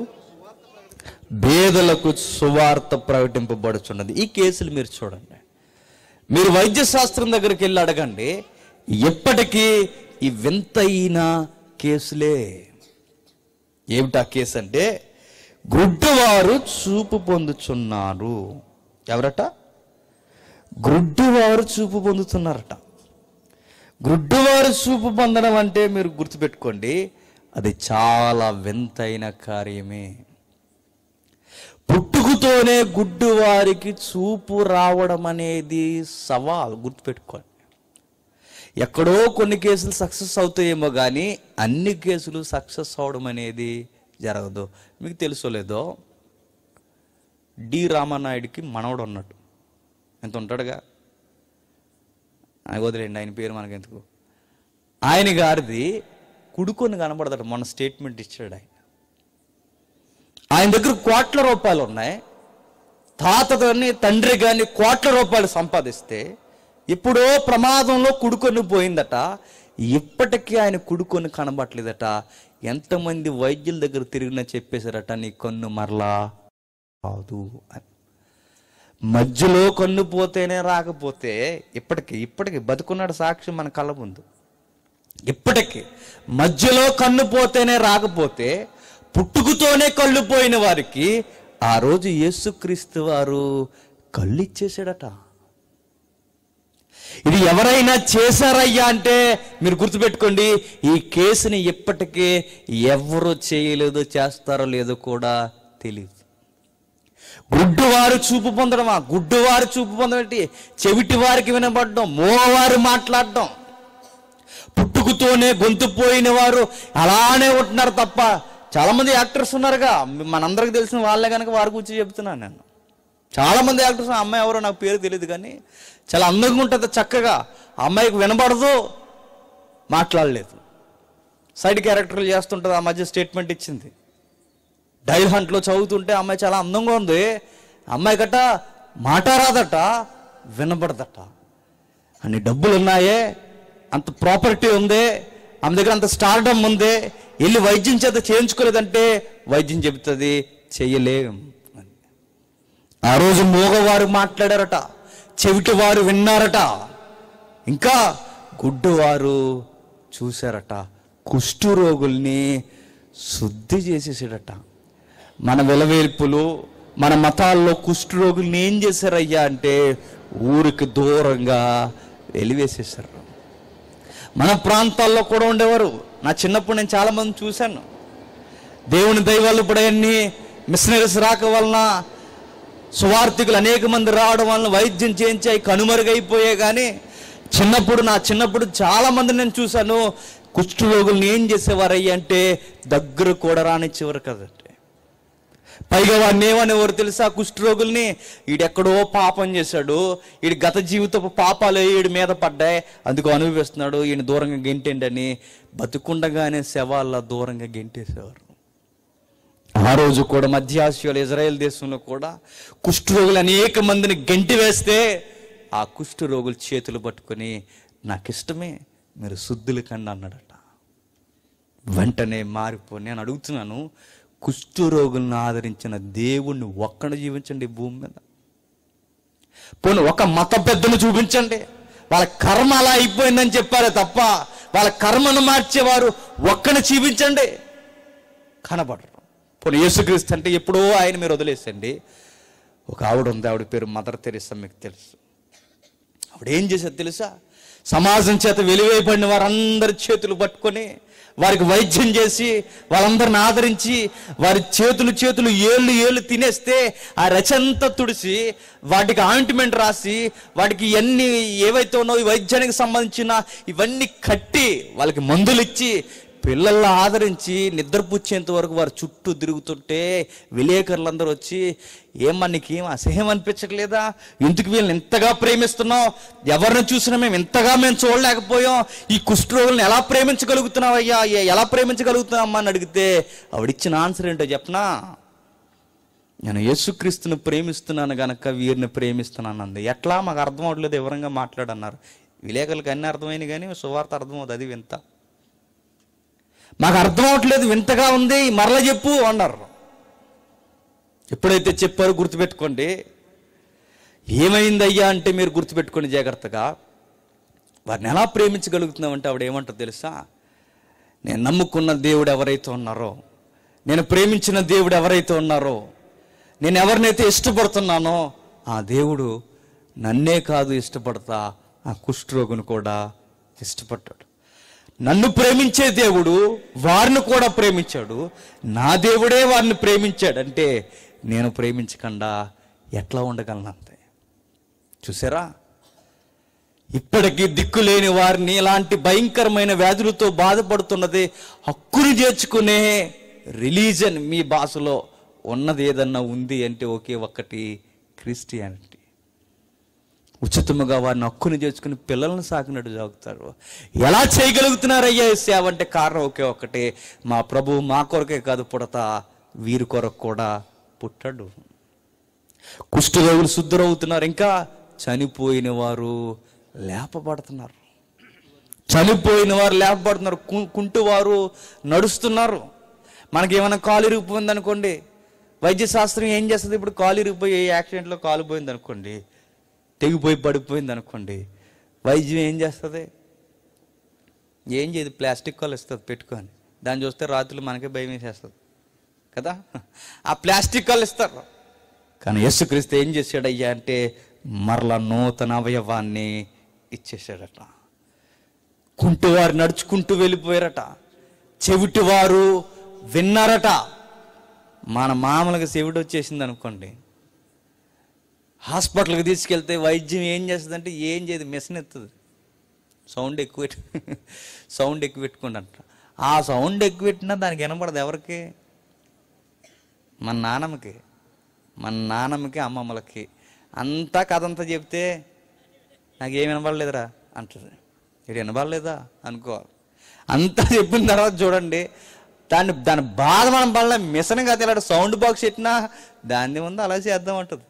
బేదలకు సువార్త ప్రకటింపబడుచున్నది ఈ కేసులు మీరు చూడండి మీరు వైద్య శాస్త్రం దగ్గరికి వెళ్ళి అడగండి ఎప్పటికీ ఈ వింతైన కేసులే ఏమిటా కేసు అంటే గుడ్డివారు చూపు పొందుచున్నారు ఎవరట గుడ్డివారు చూపు పొందుతున్నారట గుడ్డివారు చూపు పొందడం అంటే మీరు గుర్తుపెట్టుకోండి అది చాలా వింతైన కార్యమే పుట్టుకతోనే గుడ్డివారికి చూపు రావడం అనేది సవాల్ గుర్తుపెట్టుకోండి ఎక్కడో కొన్ని కేసులు సక్సెస్ అవుతాయేమో కానీ అన్ని కేసులు సక్సెస్ అవడం అనేది జరగదు మీకు తెలుసో లేదో డి రామానాయుడికి మనవడు ఉన్నట్టు ఎంత ఉంటాడుగా ఆయన వదిలేండి ఆయన పేరు మనకెందుకు ఆయన గారిది కుడుకొని కనబడతాడు మొన్న స్టేట్మెంట్ ఇచ్చాడు ఆయన ఆయన దగ్గర కోట్ల రూపాయలు ఉన్నాయి తాత కానీ తండ్రి కానీ కోట్ల రూపాయలు సంపాదిస్తే ఎప్పుడో ప్రమాదంలో కుడుకొని పోయిందట ఇప్పటికీ ఆయన కుడుకొని కనబట్లేదట ఎంతమంది వైద్యుల దగ్గర తిరిగినా చెప్పేశారట నీ కన్ను మరలా కాదు అని మధ్యలో కన్ను పోతేనే రాకపోతే ఇప్పటికి ఇప్పటికి బతుకున్నాడు సాక్షి మన కళ్ళ ముందు ఇప్పటికి మధ్యలో కన్ను పోతేనే రాకపోతే పుట్టుకుతోనే కళ్ళు పోయిన వారికి ఆ రోజు యేసుక్రీస్తు వారు కళ్ళు ఇచ్చేసాడట ఇది ఎవరైనా చేశారయ్యా అంటే మీరు గుర్తుపెట్టుకోండి ఈ కేసుని ఇప్పటికే ఎవరు చేయలేదో చేస్తారో లేదో కూడా తెలియదు గుడ్డువారు చూపు పొందడమా గుడ్డువారు చూపు పొందడం ఏంటి? చెవిటి వారికి వినబడడం మోవారు మాట్లాడడం పుట్టుకుతోనే గొంతు పోయిన వారు అలానే ఉంటున్నారు తప్ప చాలా మంది యాక్టర్స్ ఉన్నారుగా మనందరికి తెలిసిన వాళ్ళే కనుక వారి గురించి చెప్తున్నాను నేను చాలా మంది యాక్టర్స్ ఆ అమ్మాయి ఎవరో నాకు పేరు తెలియదు కానీ చాలా అందంగా ఉంటుంది చక్కగా ఆ అమ్మాయికి వినబడదు మాట్లాడలేదు సైడ్ క్యారెక్టర్లు చేస్తుంటుంది ఆ మధ్య స్టేట్మెంట్ ఇచ్చింది డైల్ హంట్లో చదువుతుంటే అమ్మాయి చాలా అందంగా ఉంది అమ్మాయి గట్ట మాట రాదట వినబడదట అన్ని డబ్బులు ఉన్నాయే అంత ప్రాపర్టీ ఉంది ఆమె దగ్గర అంత స్టార్డమ్ ఉంది వెళ్ళి వైద్యం చేత చేయించుకోలేదంటే వైద్యం చెబుతుంది చెయ్యలేం అని. ఆ రోజు మూగవారు మాట్లాడారట చెవిటి వారు విన్నారట ఇంకా గుడ్డువారు చూశారట కుష్టు రోగుల్ని శుద్ధి చేసేసాడట మన విలవేల్పులు మన మతాల్లో కుష్టు రోగుల్ని ఏం చేశారయ్యా అంటే ఊరికి దూరంగా వెలివేసేసారు మన ప్రాంతాల్లో కూడా ఉండేవారు నా చిన్నప్పుడు నేను చాలా మంది చూశాను దేవుని దైవాలు ఇప్పుడు అన్ని మిషనరీస్ రాక వలన సువార్థికులు అనేక మంది రావడం వలన వైద్యం చేయించాయి కనుమరుగైపోయాయి కానీ చిన్నప్పుడు నా చిన్నప్పుడు చాలా మంది నేను చూశాను కుష్ఠరోగుల్ని ఏం చేసేవారయ్య అంటే దగ్గర కూడా రానిచ్చేవారు కదండి పైగా వాడిని ఏమనేవారు తెలుసా కుష్ఠరోగుల్ని ఈడెక్కడో పాపం చేశాడు ఈడు గత జీవితపు పాపాలు ఈడి మీద పడ్డాయి అందుకు అనుభవిస్తున్నాడు ఈయన దూరంగా గెంటేండి అని బతుకుండగానే శవాల దూరంగా గెంటేసేవారు ఆ రోజు కూడా మధ్య ఆసియాలో ఇజ్రాయెల్ దేశంలో కూడా కుష్ఠరోగులు అనేక మందిని గంటి వేస్తే ఆ కుష్ఠరోగులు చేతులు పట్టుకొని నాకు ఇష్టమే మీరు శుద్ధులు కండి అన్నాడట వెంటనే మారిపో నేను అడుగుతున్నాను కుష్ఠరోగులను ఆదరించిన దేవుణ్ణి ఒక్కడు జీవించండి ఈ భూమి మీద పోనీ ఒక మత పెద్దను చూపించండి వాళ్ళ కర్మ అలా అయిపోయిందని చెప్పారే తప్ప వాళ్ళ కర్మను మార్చేవారు ఒక్కని చూపించండి కనబడరు పోనీ యేసుక్రీస్తు అంటే ఎప్పుడో ఆయన మీరు వదిలేసండి ఒక ఆవిడ ఉంది ఆవిడ పేరు మదర్ తెరిసా మీకు తెలుసు ఆవిడ ఏం చేసేది తెలుసా సమాజం చేత వెలివేయబడిన వారందరి చేతులు పట్టుకొని వారికి వైద్యం చేసి వాళ్ళందరిని ఆదరించి వారి చేతులు చేతులు ఏళ్ళు ఏళ్ళు తినేస్తే ఆ రచంతా తుడిసి వాటికి ఆయింట్మెంట్ రాసి వాటికి ఎన్ని ఏవైతే ఉన్నాయో ఈ వైద్యానికి సంబంధించిన ఇవన్నీ కట్టి వాళ్ళకి మందులు ఇచ్చి పిల్లల్ని ఆదరించి నిద్రపుచ్చేంత వరకు వారు చుట్టూ తిరుగుతుంటే విలేకరులందరూ వచ్చి ఏమన్నా నీకేం అసహ్యం అనిపించట్లేదా ఎందుకు వీళ్ళని ఎంతగా ప్రేమిస్తున్నావు ఎవరిని చూసినా మేము ఎంతగా మేము చూడలేకపోయాం ఈ కుష్ఠరోగులను ఎలా ప్రేమించగలుగుతున్నావయ్యా ఎ- ఎలా ప్రేమించగలుగుతున్నామా అని అడిగితే ఆవిడిచ్చిన ఆన్సర్ ఏంటో చెప్పనా నేను యేసుక్రీస్తుని ప్రేమిస్తున్నాను గనక వీరిని ప్రేమిస్తున్నాను అంది ఎట్లా మాకు అర్థం అవట్లేదు వివరంగా మాట్లాడన్నారు విలేకరులకు అన్ని అర్థమైంది కానీ సువార్త అర్థమవుతుంది అది వింత మాకు అర్థం అవట్లేదు వింతగా ఉంది మరల చెప్పు అన్నారు ఎప్పుడైతే చెప్పారో గుర్తుపెట్టుకోండి ఏమైందయ్యా అంటే మీరు గుర్తుపెట్టుకొని జాగ్రత్తగా వారిని ఎలా ప్రేమించగలుగుతున్నామంటే ఆవిడ ఏమంటారు తెలుసా నేను నమ్ముకున్న దేవుడు ఎవరైతే ఉన్నారో నేను ప్రేమించిన దేవుడు ఎవరైతే ఉన్నారో నేను ఎవరినైతే ఇష్టపడుతున్నానో ఆ దేవుడు నన్నే కాదు ఇష్టపడతా ఆ కుష్ఠరోగుని కూడా ఇష్టపడ్డాడు నన్ను ప్రేమించే దేవుడు వారిని కూడా ప్రేమించాడు నా దేవుడే వారిని ప్రేమించాడంటే నేను ప్రేమించకుండా ఎట్లా ఉండగలను అంతే చూసారా ఇప్పటికీ దిక్కులేని వారిని ఇలాంటి భయంకరమైన వ్యాధులతో బాధపడుతున్నది హక్కుని చేర్చుకునే రిలీజన్ మీ భాషలో ఉన్నది ఏదన్నా ఉంది అంటే ఒకే ఒక్కటి క్రిస్టియానిటీ ఉచితముగా వారిని హక్కుని చేర్చుకుని పిల్లల్ని సాకినట్టు సాగుతారు ఎలా చేయగలుగుతున్నారయ్యా ఈ సేవ అంటే కారణం ఒకే ఒక్కటే మా ప్రభు మా కొరకే కాదు పుడతా వీరి కొరకు కూడా పుట్టాడు కుష్ఠరోగులు శుద్ధులవుతున్నారు ఇంకా చనిపోయిన వారు లేపబడుతున్నారు చనిపోయిన వారు లేపబడుతున్నారు కు- కుంటు వారు నడుస్తున్నారు మనకి ఏమైనా కాలు ఇరిగిపోయింది అనుకోండి వైద్య శాస్త్రం ఏం చేస్తుంది ఇప్పుడు కాలు ఇరిగిపోయి ఏ యాక్సిడెంట్లో కాలు పోయింది అనుకోండి తెగిపోయి పడిపోయింది అనుకోండి వైద్యం ఏం చేస్తుంది ఏం చేయదు ప్లాస్టిక్ కాలు ఇస్తుంది పెట్టుకొని దాన్ని చూస్తే రాత్రులు మనకే భయం వేసేస్తుంది కదా ఆ ప్లాస్టిక్ కాలు ఇస్తారు కానీ యేసుక్రీస్తు ఏం చేశాడయ్యా అంటే మరలా నూతన అవయవాన్ని ఇచ్చేసాడట కుంటివారు నడుచుకుంటూ వెళ్ళిపోయారట చెవిటివారు విన్నారట మన మామూలుగా చెవిటి వచ్చేసింది అనుకోండి హాస్పిటల్కి తీసుకెళ్తే వైద్యం ఏం చేస్తుందంటే ఏం చేయదు మిషన్ ఎత్తుంది సౌండ్ ఎక్కువ పెట్టు సౌండ్ ఎక్కువ పెట్టుకోండి అంట ఆ సౌండ్ ఎక్కువ పెట్టినా దానికి వినపడదు ఎవరికి మన నాన్నమ్మకి మన నాన్నమ్మకి అమ్మమ్మలకి అంతా కథ అంతా చెప్తే నాకేం వినపడలేదురా అంటుంది ఇది వినపడలేదా అనుకో అంతా చెప్పిన తర్వాత చూడండి దాన్ని దాని బాధ మనం పడలే మిషన్ కాదు ఇలాంటి సౌండ్ బాక్స్ పెట్టినా దాన్ని ముందు అలా చేద్దాం అంటుంది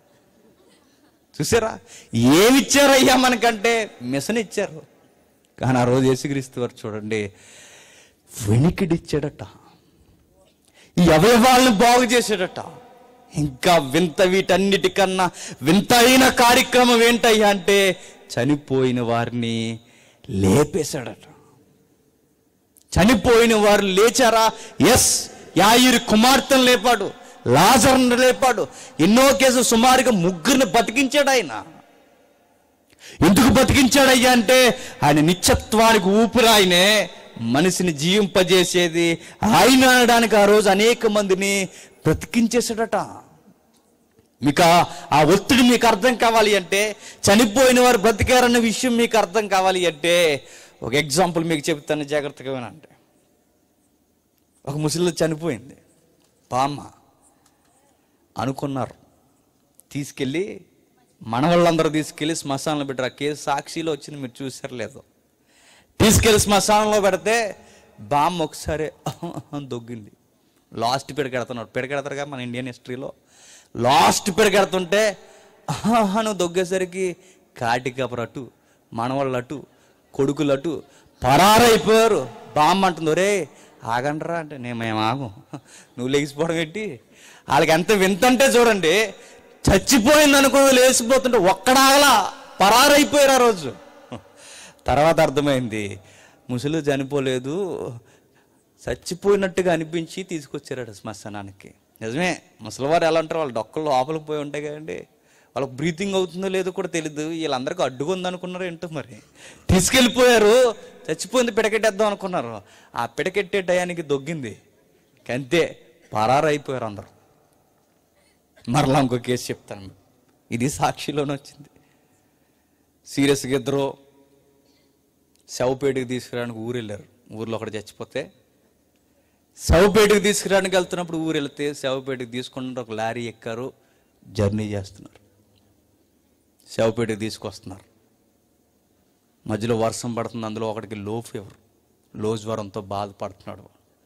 చూసారా ఏమి ఇచ్చారయ్యా మనకంటే మిషన్ ఇచ్చారు కానీ ఆ రోజు యేసుక్రీస్తు వారు చూడండి వెనికిడిచ్చాడట ఈ అవయవాలను బాగు చేశాడట ఇంకా వింత వీటన్నిటికన్నా వింతైన కార్యక్రమం ఏంటయ్యా అంటే చనిపోయిన వారిని లేపేశాడట చనిపోయిన వారు లేచారా ఎస్ యాయిరి కుమార్తెను లేపాడు లాజర్ను లేపాడు ఎన్నో కేసులు సుమారుగా ముగ్గురిని బతికించాడు ఆయన ఎందుకు బతికించాడయ్యా అంటే ఆయన నిత్యత్వానికి ఊపిరాయనే మనిషిని జీవింపజేసేది ఆయన అనడానికి ఆ రోజు అనేక మందిని బ్రతికించేసాడట మీకు ఆ- ఆ ఒత్తిడి మీకు అర్థం కావాలి అంటే చనిపోయిన వారు బ్రతికారన్న విషయం మీకు అర్థం కావాలి అంటే ఒక ఎగ్జాంపుల్ మీకు చెప్తాను జాగ్రత్తగా వినండి ఒక ముసలి చనిపోయింది బామ్మ అనుకున్నారు తీసుకెళ్ళి మన వాళ్ళందరూ తీసుకెళ్ళి శ్మశానంలో పెట్టారు ఆ కేసు సాక్షిలో వచ్చింది మీరు చూసారు లేదు తీసుకెళ్ళి శ్మశానంలో పెడితే బామ్మ ఒకసారి అని దొగ్గింది లాస్ట్ పిడకెడుతున్నాడు పిడకెడతారుగా మన ఇండియన్ హిస్టరీలో లాస్ట్ పిడకెడుతుంటే నువ్వు దొగ్గేసరికి కాటికపరు అటు మనవాళ్ళు అటు కొడుకులు అటు పరారైపోయారు బామ్మ అంటుంది ఒరే ఆగండ్రా అంటే నేను మేము ఆగం నువ్వు లేచిపోవడం ఏంటి వాళ్ళకి ఎంత వింతంటే చూడండి చచ్చిపోయింది అనుకుని లేచిపోతుంటే ఒక్కడాగలా పరారైపోయారు ఆ రోజు తర్వాత అర్థమైంది ముసలు చనిపోలేదు చచ్చిపోయినట్టుగా అనిపించి తీసుకొచ్చారట శ్మశానానికి నిజమే ముసలివారు ఎలా అంటారు వాళ్ళ డొక్కలు లోపలికి పోయి ఉంటాయి కదండి వాళ్ళకి బ్రీతింగ్ అవుతుందో లేదో కూడా తెలియదు వీళ్ళందరికీ అడ్డుగా ఉందనుకున్నారు ఏంటో మరి తీసుకెళ్ళిపోయారు చచ్చిపోయింది పిడకెట్టేద్దాం అనుకున్నారు ఆ పిడకెట్టే టయానికి దొగ్గింది అంతే పరారైపోయారు అందరూ మరలా ఇంకో కేసు చెప్తాను మీకు. ఇది సాక్షిలోనే వచ్చింది సీరియస్గా ఇద్దరు శవపేటకి తీసుకురావడానికి ఊరు వెళ్ళారు ఊర్లో ఒకటి చచ్చిపోతే శవపేటకి తీసుకురావడానికి వెళ్తున్నప్పుడు ఊరు వెళ్తే శవపేటకి తీసుకుంటే ఒక లారీ ఎక్కారు జర్నీ చేస్తున్నారు శవపేటకి తీసుకొస్తున్నారు మధ్యలో వర్షం పడుతుంది అందులో ఒకటికి లో ఫీవర్ లో జ్వరంతో బాధపడుతున్నాడు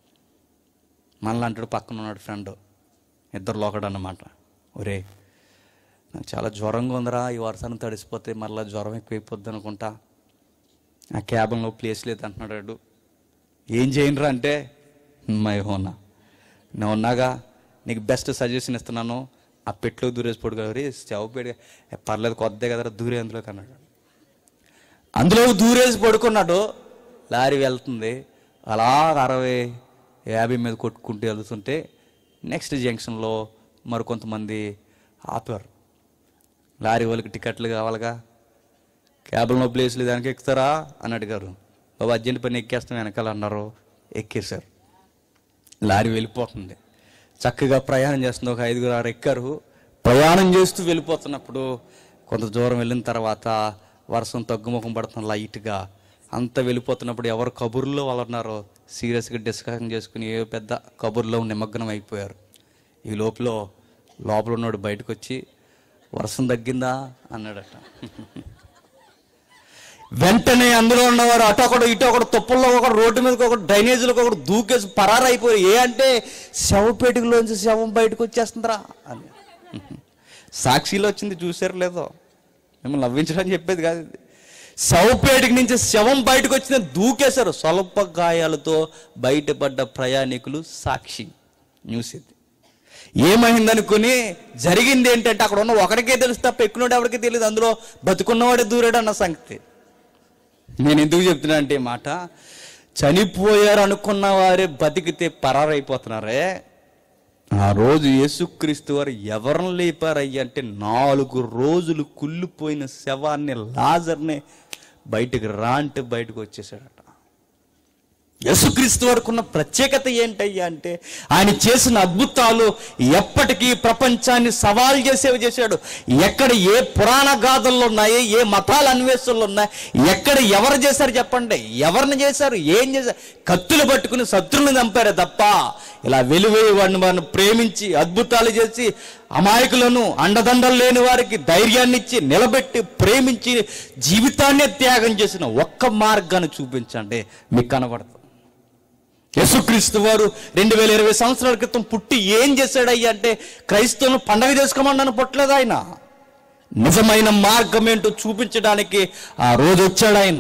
మనల్ని అంటాడు పక్కన ఉన్నాడు ఫ్రెండ్ ఇద్దరు ఒకడు అన్నమాట ఒరే నాకు చాలా జ్వరంగా ఉందిరా ఈ వర్షాన్ని తడిసిపోతే మళ్ళీ జ్వరం ఎక్కువైపోద్ది అనుకుంటా ఆ క్యాబిన్లో ప్లేస్ లేదు అంటున్నాడు వాడు. ఏం చేయండిరా అంటే మై హోనా నేను ఉన్నాగా నీకు బెస్ట్ సజెషన్ ఇస్తున్నాను ఆ పెట్లో దూరేసి పడుకోవాలి శవ పెడి పర్లేదు కొద్దే కదరా దూరే అందులోకి అన్నాడు అందులో దూరేసి పడుకున్నాడు లారీ వెళ్తుంది అలా అరవై యాభై మీద కొట్టుకుంటూ వెళ్తుంటే నెక్స్ట్ జంక్షన్లో మరికొంతమంది ఆపారు లారీ వాళ్ళకి టికెట్లు కావాలిగా క్యాబ్లో ప్లేస్ లేదు దానికి ఎక్కుతారా అని అడిగారు బాబు అర్జెంట్ పని ఎక్కేస్తాం వెనకాల అన్నారు ఎక్కేశారు లారీ వెళ్ళిపోతుంది చక్కగా ప్రయాణం చేస్తుంది ఒక ఐదుగురు ఆరు ఎక్కారు ప్రయాణం చేస్తూ వెళ్ళిపోతున్నప్పుడు కొంత దూరం వెళ్ళిన తర్వాత వర్షం తగ్గుముఖం పడుతుంది లైట్గా అంత వెళ్ళిపోతున్నప్పుడు ఎవరు కబుర్లో వాళ్ళు ఉన్నారో సీరియస్గా డిస్కషన్ చేసుకుని ఏ పెద్ద కబుర్లో నిమగ్నం అయిపోయారు ఈ లోపల లోపల ఉన్నవాడు బయటకు వచ్చి వర్షం తగ్గిందా అన్నాడట వెంటనే అందులో ఉన్నవారు అటు ఒకడు ఇటు ఒకడు తుప్పల్లో ఒకడు రోడ్డు మీదకి ఒకడు డ్రైనేజీలకు ఒకడు దూకేసి పరారైపోయి ఏ అంటే శవపేటికలోంచి శవం బయటకు వచ్చేస్తుందిరా అని సాక్షిలో వచ్చింది చూసారు లేదో మిమ్మల్ని నవ్వించడం చెప్పేది కాదు ఇది శవపేటికి నుంచి శవం బయటకు వచ్చింది దూకేశారు స్వల్ప గాయాలతో బయటపడ్డ ప్రయాణికులు సాక్షి న్యూస్ ఇది ఏమైందనుకుని జరిగింది ఏంటంటే అక్కడ ఉన్న ఒకరికే తెలుసు తప్ప ఎక్కినోడు ఎవరికీ తెలియదు అందులో బతుకున్నవాడే దూరాడు అన్న సంగతి నేను ఎందుకు చెప్తున్నా అంటే ఈ మాట చనిపోయారు అనుకున్న వారే బతికితే పరారైపోతున్నారే ఆ రోజు యేసుక్రీస్తు వారు ఎవరిని లేపారయ్య అంటే నాలుగు రోజులు కుళ్ళిపోయిన శవాన్ని లాజర్ని బయటకు రా అంటే బయటకు వచ్చేసాడట యేసుక్రీస్తు వరకు ఉన్న ప్రత్యేకత ఏంటయ్యా అంటే ఆయన చేసిన అద్భుతాలు ఎప్పటికీ ప్రపంచాన్ని సవాల్ చేసేవి చేశాడు ఎక్కడ ఏ పురాణ గాథల్లో ఉన్నాయి ఏ మతాల అన్వేషణలు ఉన్నాయి ఎక్కడ ఎవరు చేశారు చెప్పండి ఎవరిని చేశారు ఏం చేశారు కత్తులు పట్టుకుని శత్రువుని చంపారే తప్ప ఇలా వెలువేయి వాడిని వారిని ప్రేమించి అద్భుతాలు చేసి అమాయకులను అండదండలు లేని వారికి ధైర్యాన్ని ఇచ్చి నిలబెట్టి ప్రేమించి జీవితాన్నే త్యాగం చేసిన ఒక్క మార్గాన్ని చూపించండి మీకు కనబడుతుంది యేసుక్రీస్తు వారు రెండు వేల ఇరవై సంవత్సరాల క్రితం పుట్టి ఏం చేశాడయ్యా అంటే క్రైస్తవులను పండగ చేసుకోమన్నాను పుట్టలేదు ఆయన నిజమైన మార్గం ఏంటో చూపించడానికి ఆ రోజు వచ్చాడు ఆయన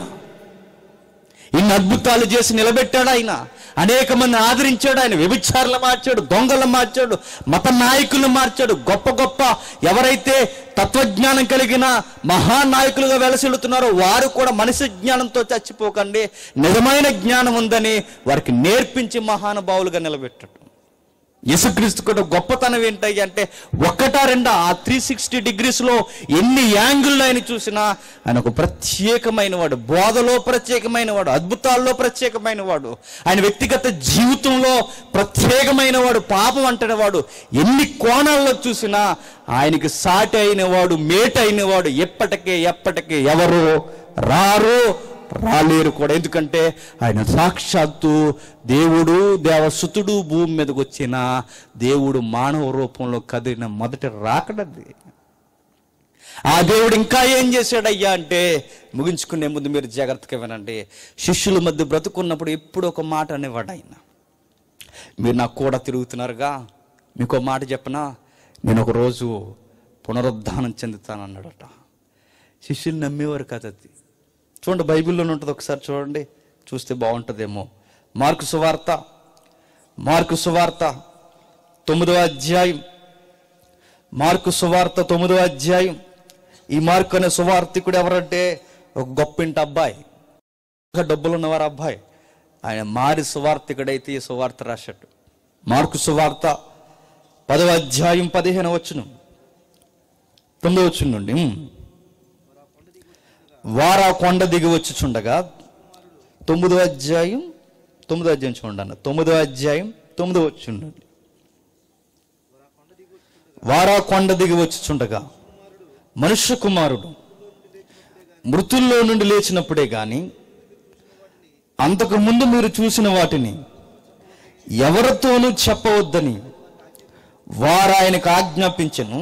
ఇన్ని అద్భుతాలు చేసి నిలబెట్టాడు ఆయన అనేక మంది ఆదరించాడు ఆయన వ్యభిచారులు మార్చాడు దొంగలు మార్చాడు మత నాయకులు మార్చాడు గొప్ప గొప్ప ఎవరైతే తత్వజ్ఞానం కలిగిన మహానాయకులుగా వెలసిల్లుతున్నారో వారు కూడా మనిషి జ్ఞానంతో చచ్చిపోకండి నిజమైన జ్ఞానం ఉందని వారికి నేర్పించి మహానుభావులుగా నిలబెట్టడం యేసుక్రీస్తు కూడా గొప్పతనం ఏంటయ్యి అంటే ఒక్కటా రెండా ఆ త్రీ సిక్స్టీ డిగ్రీస్లో ఎన్ని యాంగిల్లో ఆయన చూసినా ఆయన ఒక ప్రత్యేకమైన వాడు బోధలో ప్రత్యేకమైన వాడు అద్భుతాల్లో ప్రత్యేకమైన వాడు ఆయన వ్యక్తిగత జీవితంలో ప్రత్యేకమైన వాడు పాపం అంటనే వాడు ఎన్ని కోణాల్లో చూసినా ఆయనకి సాటి అయిన వాడు మేట అయిన వాడు ఎప్పటికే ఎప్పటికే ఎవరు రారు రాలేరు కూడా ఎందుకంటే ఆయన సాక్షాత్తు దేవుడు దేవసుతుడు భూమి మీదకి వచ్చిన దేవుడు మానవ రూపంలో కదిలిన మొదటి రాకడది ఆ దేవుడు ఇంకా ఏం చేశాడయ్యా అంటే ముగించుకునే ముందు మీరు జాగ్రత్తగా వినండి శిష్యుల మధ్య బ్రతుకున్నప్పుడు ఎప్పుడు ఒక మాట అనేవాడు ఆయన మీరు నాకు కూడా తిరుగుతున్నారుగా మీకు ఒక మాట చెప్పనా నేను ఒక రోజు పునరుద్ధానం చెందుతానన్నాడట శిష్యులు నమ్మేవారు కదా అది చూడండి బైబిల్లోనే ఉంటుంది ఒకసారి చూడండి చూస్తే బాగుంటుందేమో మార్కు సువార్త మార్కు సువార్త తొమ్మిదవ అధ్యాయం మార్కు సువార్త తొమ్మిదవ అధ్యాయం ఈ మార్కు అనే సువార్తికుడు ఎవరంటే ఒక గొప్పింటి అబ్బాయి ఇంకా డబ్బులు ఉన్నవారు అబ్బాయి ఆయన మారి సువార్తికుడైతే ఈ సువార్త రాశాడు మార్కు సువార్త పదవ అధ్యాయం పదిహేను వచ్చును తొమ్మిది వచ్చును నుండి ఉమ్. వారా కొండ దిగి వచ్చుచుండగా తొమ్మిదో అధ్యాయం తొమ్మిదో అధ్యాయం చూడండి అన్న తొమ్మిదో అధ్యాయం తొమ్మిదో వచ్చుండండి వారా కొండ దిగి వచ్చుచుండగా మనుష్య కుమారుడు మృతుల్లో నుండి లేచినప్పుడే గాని అంతకు ముందు మీరు చూసిన వాటిని ఎవరితోనూ చెప్పవద్దని వారు ఆయనకు ఆజ్ఞాపించను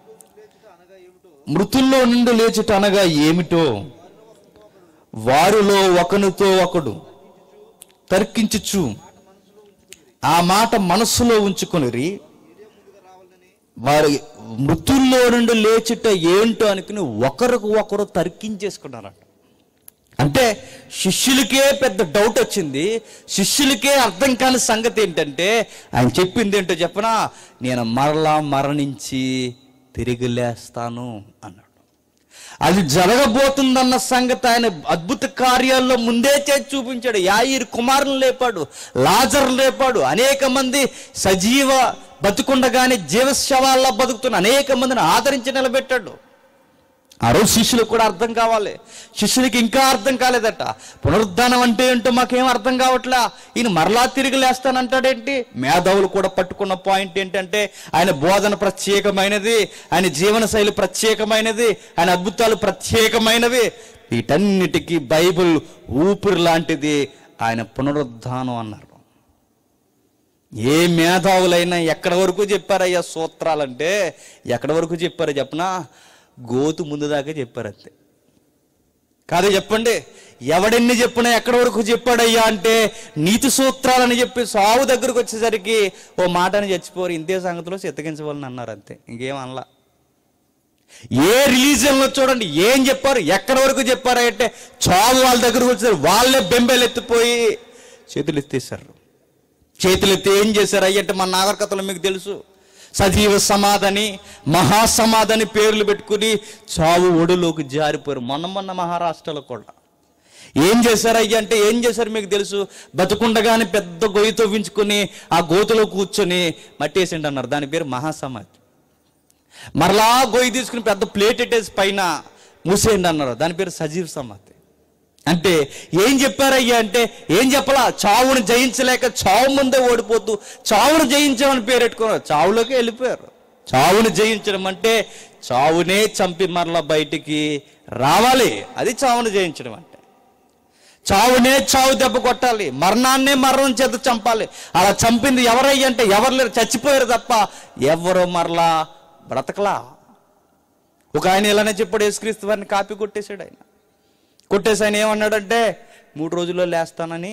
మృతుల్లో నుండి లేచుట అనగా ఏమిటో వారిలో ఒకనితో ఒకడు తర్కించుచు ఆ మాట మనస్సులో ఉంచుకొనిరి వారి మృతుల్లో నుండి లేచుట ఏంటో అనుకుని ఒకరికి ఒకరు తర్కించేసుకున్నారట అంటే శిష్యులకే పెద్ద డౌట్ వచ్చింది శిష్యులకే అర్థం కాని సంగతి ఏంటంటే ఆయన చెప్పింది ఏంటో చెప్పనా నేను మరలా మరణించి తిరిగి లేస్తాను అన్నాడు అది జరగబోతుందన్న సంగతి ఆయన అద్భుత కార్యాల్లో ముందే చేసి చూపించాడు యాయిర్ కుమారుని లేపాడు లాజర్ లేపాడు అనేక మంది సజీవ బతుకుండగానే జీవశవాల్లో బతుకుతున్న అనేక మందిని ఆదరించి నిలబెట్టాడు ఆ రోజు శిష్యులకు కూడా అర్థం కావాలి శిష్యులకి ఇంకా అర్థం కాలేదట పునరుద్ధానం అంటే ఏంటో మాకేం అర్థం కావట్లా ఈయన మరలా తిరిగి లేస్తానంటాడేంటి మేధావులు కూడా పట్టుకున్న పాయింట్ ఏంటంటే ఆయన బోధన ప్రత్యేకమైనది ఆయన జీవన శైలి ప్రత్యేకమైనది ఆయన అద్భుతాలు ప్రత్యేకమైనవి వీటన్నిటికీ బైబిల్ ఊపిరి లాంటిది ఆయన పునరుద్ధానం అన్నారు ఏ మేధావులైనా ఎక్కడి వరకు చెప్పారయ్యా సూత్రాలంటే ఎక్కడి వరకు చెప్పారో చెప్పనా గోతు ముందు దాకా చెప్పారు అంతే కాదు చెప్పండి ఎవడెన్ని చెప్పినా ఎక్కడి వరకు చెప్పాడయ్యా అంటే నీతి సూత్రాలని చెప్పి సావు దగ్గరకు వచ్చేసరికి ఓ మాటని చచ్చిపోరు ఇంతే సంగతిలో చిత్తగించవాలని అన్నారు అంతే ఇంకేం అనలా ఏ రిలీజియన్లో చూడండి ఏం చెప్పారు ఎక్కడి వరకు చెప్పారు అంటే చావు వాళ్ళ దగ్గరకు వచ్చారు వాళ్ళే బెంబేలు ఎత్తిపోయి చేతులు ఎత్తేసారు చేతులు ఎత్తి ఏం చేశారు అయ్యంటే మన నాగరికతలో మీకు తెలుసు సజీవ సమాధని మహాసమాధని పేర్లు పెట్టుకుని చావు ఒడిలోకి జారిపోయారు మొన్న మొన్న మహారాష్ట్రలో కూడా ఏం చేశారు అయ్య అంటే ఏం చేశారు మీకు తెలుసు బతుకుండగానే పెద్ద గొయ్యి తవ్వించుకుని ఆ గోతులో కూర్చొని మట్టేసిండి అన్నారు దాని పేరు మహాసమాధి మరలా గొయ్యి తీసుకుని పెద్ద ప్లేట్ ఎట్టేసి పైన మూసేయండి అన్నారు దాని పేరు సజీవ సమాధి అంటే ఏం చెప్పారయ్యా అంటే ఏం చెప్పలా చావును జయించలేక చావు ముందే ఓడిపోతూ చావును జయించామని పేరెట్టుకున్నారు చావులోకి వెళ్ళిపోయారు చావును జయించడం అంటే చావునే చంపి మరలా బయటికి రావాలి అది చావును జయించడం అంటే చావునే చావు దెబ్బ కొట్టాలి మరణాన్నే మరణం చేత చంపాలి అలా చంపింది ఎవరయ్య అంటే ఎవరు లేరు చచ్చిపోయారు తప్ప ఎవరు మరలా బ్రతకలా ఒక ఆయన ఇలానే చెప్పాడు యేసుక్రీస్తు వారిని కాపీ కొట్టేశాడు ఆయన కొట్టేసి ఆయన ఏమన్నాడంటే మూడు రోజుల్లో లేస్తానని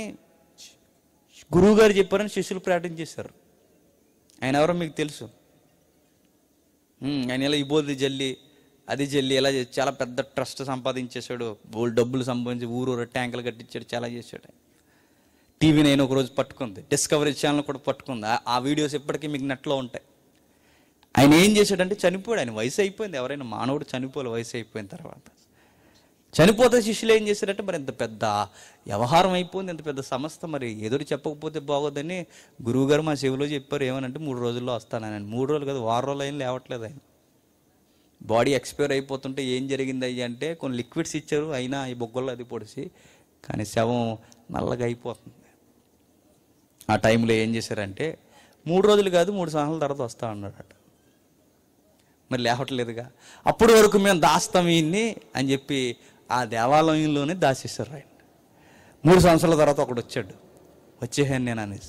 గురువు గారు చెప్పారని శిష్యులు ప్రకటన చేశారు ఆయన ఎవరో మీకు తెలుసు ఉమ్, ఆయన ఇలా ఇబోది జల్లి అది జల్లి ఇలా చేసి చాలా పెద్ద ట్రస్ట్ సంపాదించేశాడు బోల్ డబ్బులు సంపాదించి ఊరు ఊరు ట్యాంకులు కట్టించాడు చాలా చేశాడు టీవీ నేను ఒక రోజు పట్టుకుంది డిస్కవరీ ఛానల్ కూడా పట్టుకుంది ఆ- ఆ వీడియోస్ ఇప్పటికీ మీకు నెట్లో ఉంటాయి ఆయన ఏం చేశాడంటే చనిపోయాడు ఆయన వయసు అయిపోయింది ఎవరైనా మానవుడు చనిపోలే వయసు అయిపోయిన తర్వాత చనిపోతే శిష్యులు ఏం చేశారంటే మరి ఇంత పెద్ద వ్యవహారం అయిపోయింది ఇంత పెద్ద సంస్థ మరి ఎదురు చెప్పకపోతే బాగోదని గురువుగారు మా చెవిలో చెప్పారు ఏమనంటే మూడు రోజుల్లో వస్తానని మూడు రోజులు కదా వారం రోజులు అయినా లేవట్లేదు ఆయన బాడీ ఎక్స్పైర్ అయిపోతుంటే ఏం జరిగింది అయ్యి అంటే కొన్ని లిక్విడ్స్ ఇచ్చారు అయినా ఈ బొగ్గల్లో అది పొడిచి కానీ శవం నల్లగా అయిపోతుంది ఆ టైంలో ఏం చేశారంటే మూడు రోజులు కాదు మూడు సంవత్సరాల తర్వాత వస్తా అన్నాడట మరి లేవట్లేదుగా అప్పటి వరకు మేము దాస్తాం ఈయన్ని అని చెప్పి ఆ దేవాలయంలోనే దాచేశారు ఆయన మూడు సంవత్సరాల తర్వాత ఒకడు వచ్చాడు వచ్చేసాను నేను అనేసి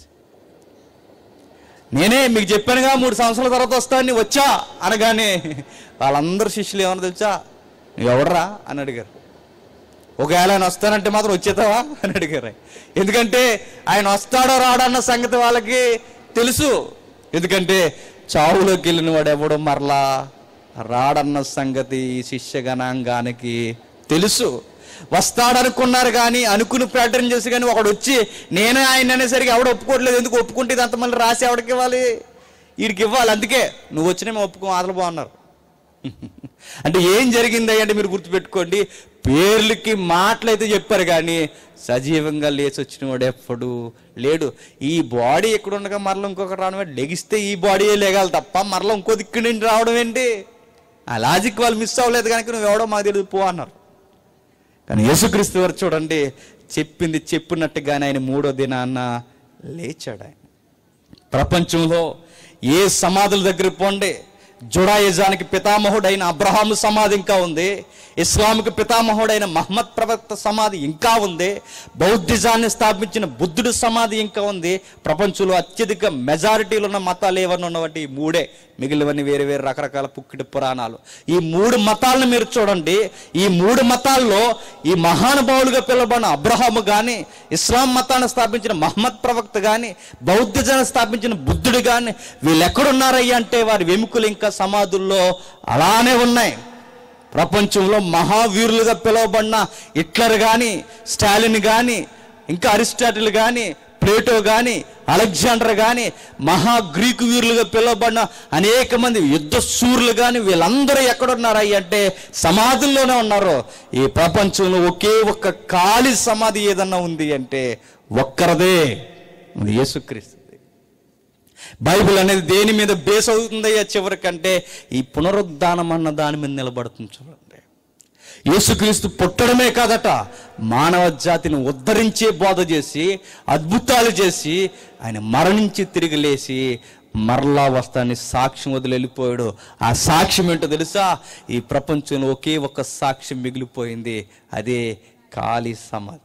నేనే మీకు చెప్పానుగా మూడు సంవత్సరాల తర్వాత వస్తాను వచ్చా అనగానే వాళ్ళందరూ శిష్యులు ఏమన్నా తెలుసా నువ్వు ఎవడరా అని అడిగారు ఒకవేళ ఆయన వస్తానంటే మాత్రం వచ్చేతావా అని అడిగారు ఆయన. ఎందుకంటే ఆయన వస్తాడో రాడో అన్న సంగతి వాళ్ళకి తెలుసు ఎందుకంటే చావులోకి వెళ్ళిన వాడు ఎవడో మరలా రాడన్న సంగతి ఈ శిష్య గణాంగానికి తెలుసు వస్తాడనుకున్నారు కానీ అనుకుని ప్రకటన చేసి కానీ ఒకడు వచ్చి నేనే ఆయన అనేసరికి ఎవడు ఒప్పుకోవట్లేదు ఎందుకు ఒప్పుకుంటే ఇదంత మళ్ళీ రాసి ఎవడికి ఇవ్వాలి వీడికి ఇవ్వాలి అందుకే నువ్వు వచ్చిన మేము ఒప్పుకో ఆదలు బాగున్నారు అంటే ఏం జరిగింది అంటే మీరు గుర్తుపెట్టుకోండి పేర్లకి మాటలు అయితే చెప్పారు కానీ సజీవంగా లేచి వచ్చిన వాడు ఎప్పుడు లేడు ఈ బాడీ ఎక్కడ ఉండగా మరలా ఇంకొక రావడం ఏంటి? లెగిస్తే ఈ బాడీయే లేగాలి తప్ప మరలా ఇంకో దిక్కు నుండి రావడం ఏంటి ఆ లాజిక్ వాళ్ళు మిస్ అవ్వలేదు కనుక నువ్వు ఎవడో మాకు తెలియదు పో అన్నారు కానీ యేసుక్రీస్తు వారు చూడండి చెప్పింది చెప్పినట్టుగానే ఆయన మూడో దినాన్న లేచాడు ఆయన ప్రపంచంలో ఏ సమాధుల దగ్గర పోండి జుడాయిజానికి పితామహుడైన అబ్రహాము సమాధి ఇంకా ఉంది ఇస్లాంకి పితామహుడైన మహమ్మద్ ప్రవక్త సమాధి ఇంకా ఉంది బౌద్ధిజాన్ని స్థాపించిన బుద్ధుడు సమాధి ఇంకా ఉంది ప్రపంచంలో అత్యధిక మెజారిటీలో ఉన్న మతాలు ఏమన్నా ఉన్నవంటే ఈ మూడే మిగిలినవన్నీ వేరే వేరే రకరకాల పుక్కిడి పురాణాలు ఈ మూడు మతాలను మీరు చూడండి ఈ మూడు మతాల్లో ఈ మహానుభావులుగా పిలువబడిన అబ్రహాము కానీ ఇస్లాం మతాన్ని స్థాపించిన మహమ్మద్ ప్రవక్త కానీ బౌద్ధజాన్ని స్థాపించిన బుద్ధుడు కానీ వీళ్ళు ఎక్కడున్నారయ్యా అంటే వారి వెముకలు ఇంకా సమాధుల్లో అలానే ఉన్నాయి ప్రపంచంలో మహావీరులుగా పిలువబడిన హిట్లర్ కానీ స్టాలిన్ కానీ ఇంకా అరిస్టాటిల్ కానీ ప్లేటో కానీ అలెగ్జాండర్ కానీ మహా గ్రీకు వీరులుగా పిలువబడిన అనేక మంది యుద్ధ సూర్యులు కానీ వీళ్ళందరూ ఎక్కడున్నారు అంటే సమాధుల్లోనే ఉన్నారు ఈ ప్రపంచంలో ఒకే ఒక్క ఖాళీ సమాధి ఏదన్నా ఉంది అంటే ఒక్కరదే అది యేసుక్రీస్తుది బైబిల్ అనేది దేని మీద బేస్ అవుతుందయ్యా చివరికంటే ఈ పునరుద్ధానం అన్న దాని మీద నిలబడుతుంది చూడండి యేసుక్రీస్తు పుట్టడమే కాదట మానవ జాతిని ఉద్ధరించే బోధ చేసి అద్భుతాలు చేసి ఆయన మరణించి తిరిగి లేచి మరలా వస్తాన్ని సాక్ష్యం వదిలి వెళ్ళిపోయాడు ఆ సాక్ష్యం ఏంటో తెలుసా ఈ ప్రపంచంలో ఒకే ఒక్క సాక్ష్యం మిగిలిపోయింది అదే ఖాళీ సమాధి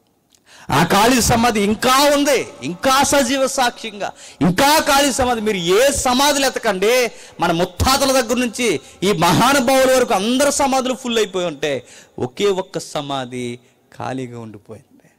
ఆ ఖాళీ సమాధి ఇంకా ఉంది ఇంకా సజీవ సాక్ష్యంగా ఇంకా ఖాళీ సమాధి మీరు ఏ సమాధులు ఎతకండి మన ముత్తాతల దగ్గర నుంచి ఈ మహానుభావుల వరకు అందరు సమాధులు ఫుల్ అయిపోయి ఉంటే ఒకే ఒక్క సమాధి ఖాళీగా ఉండిపోయింది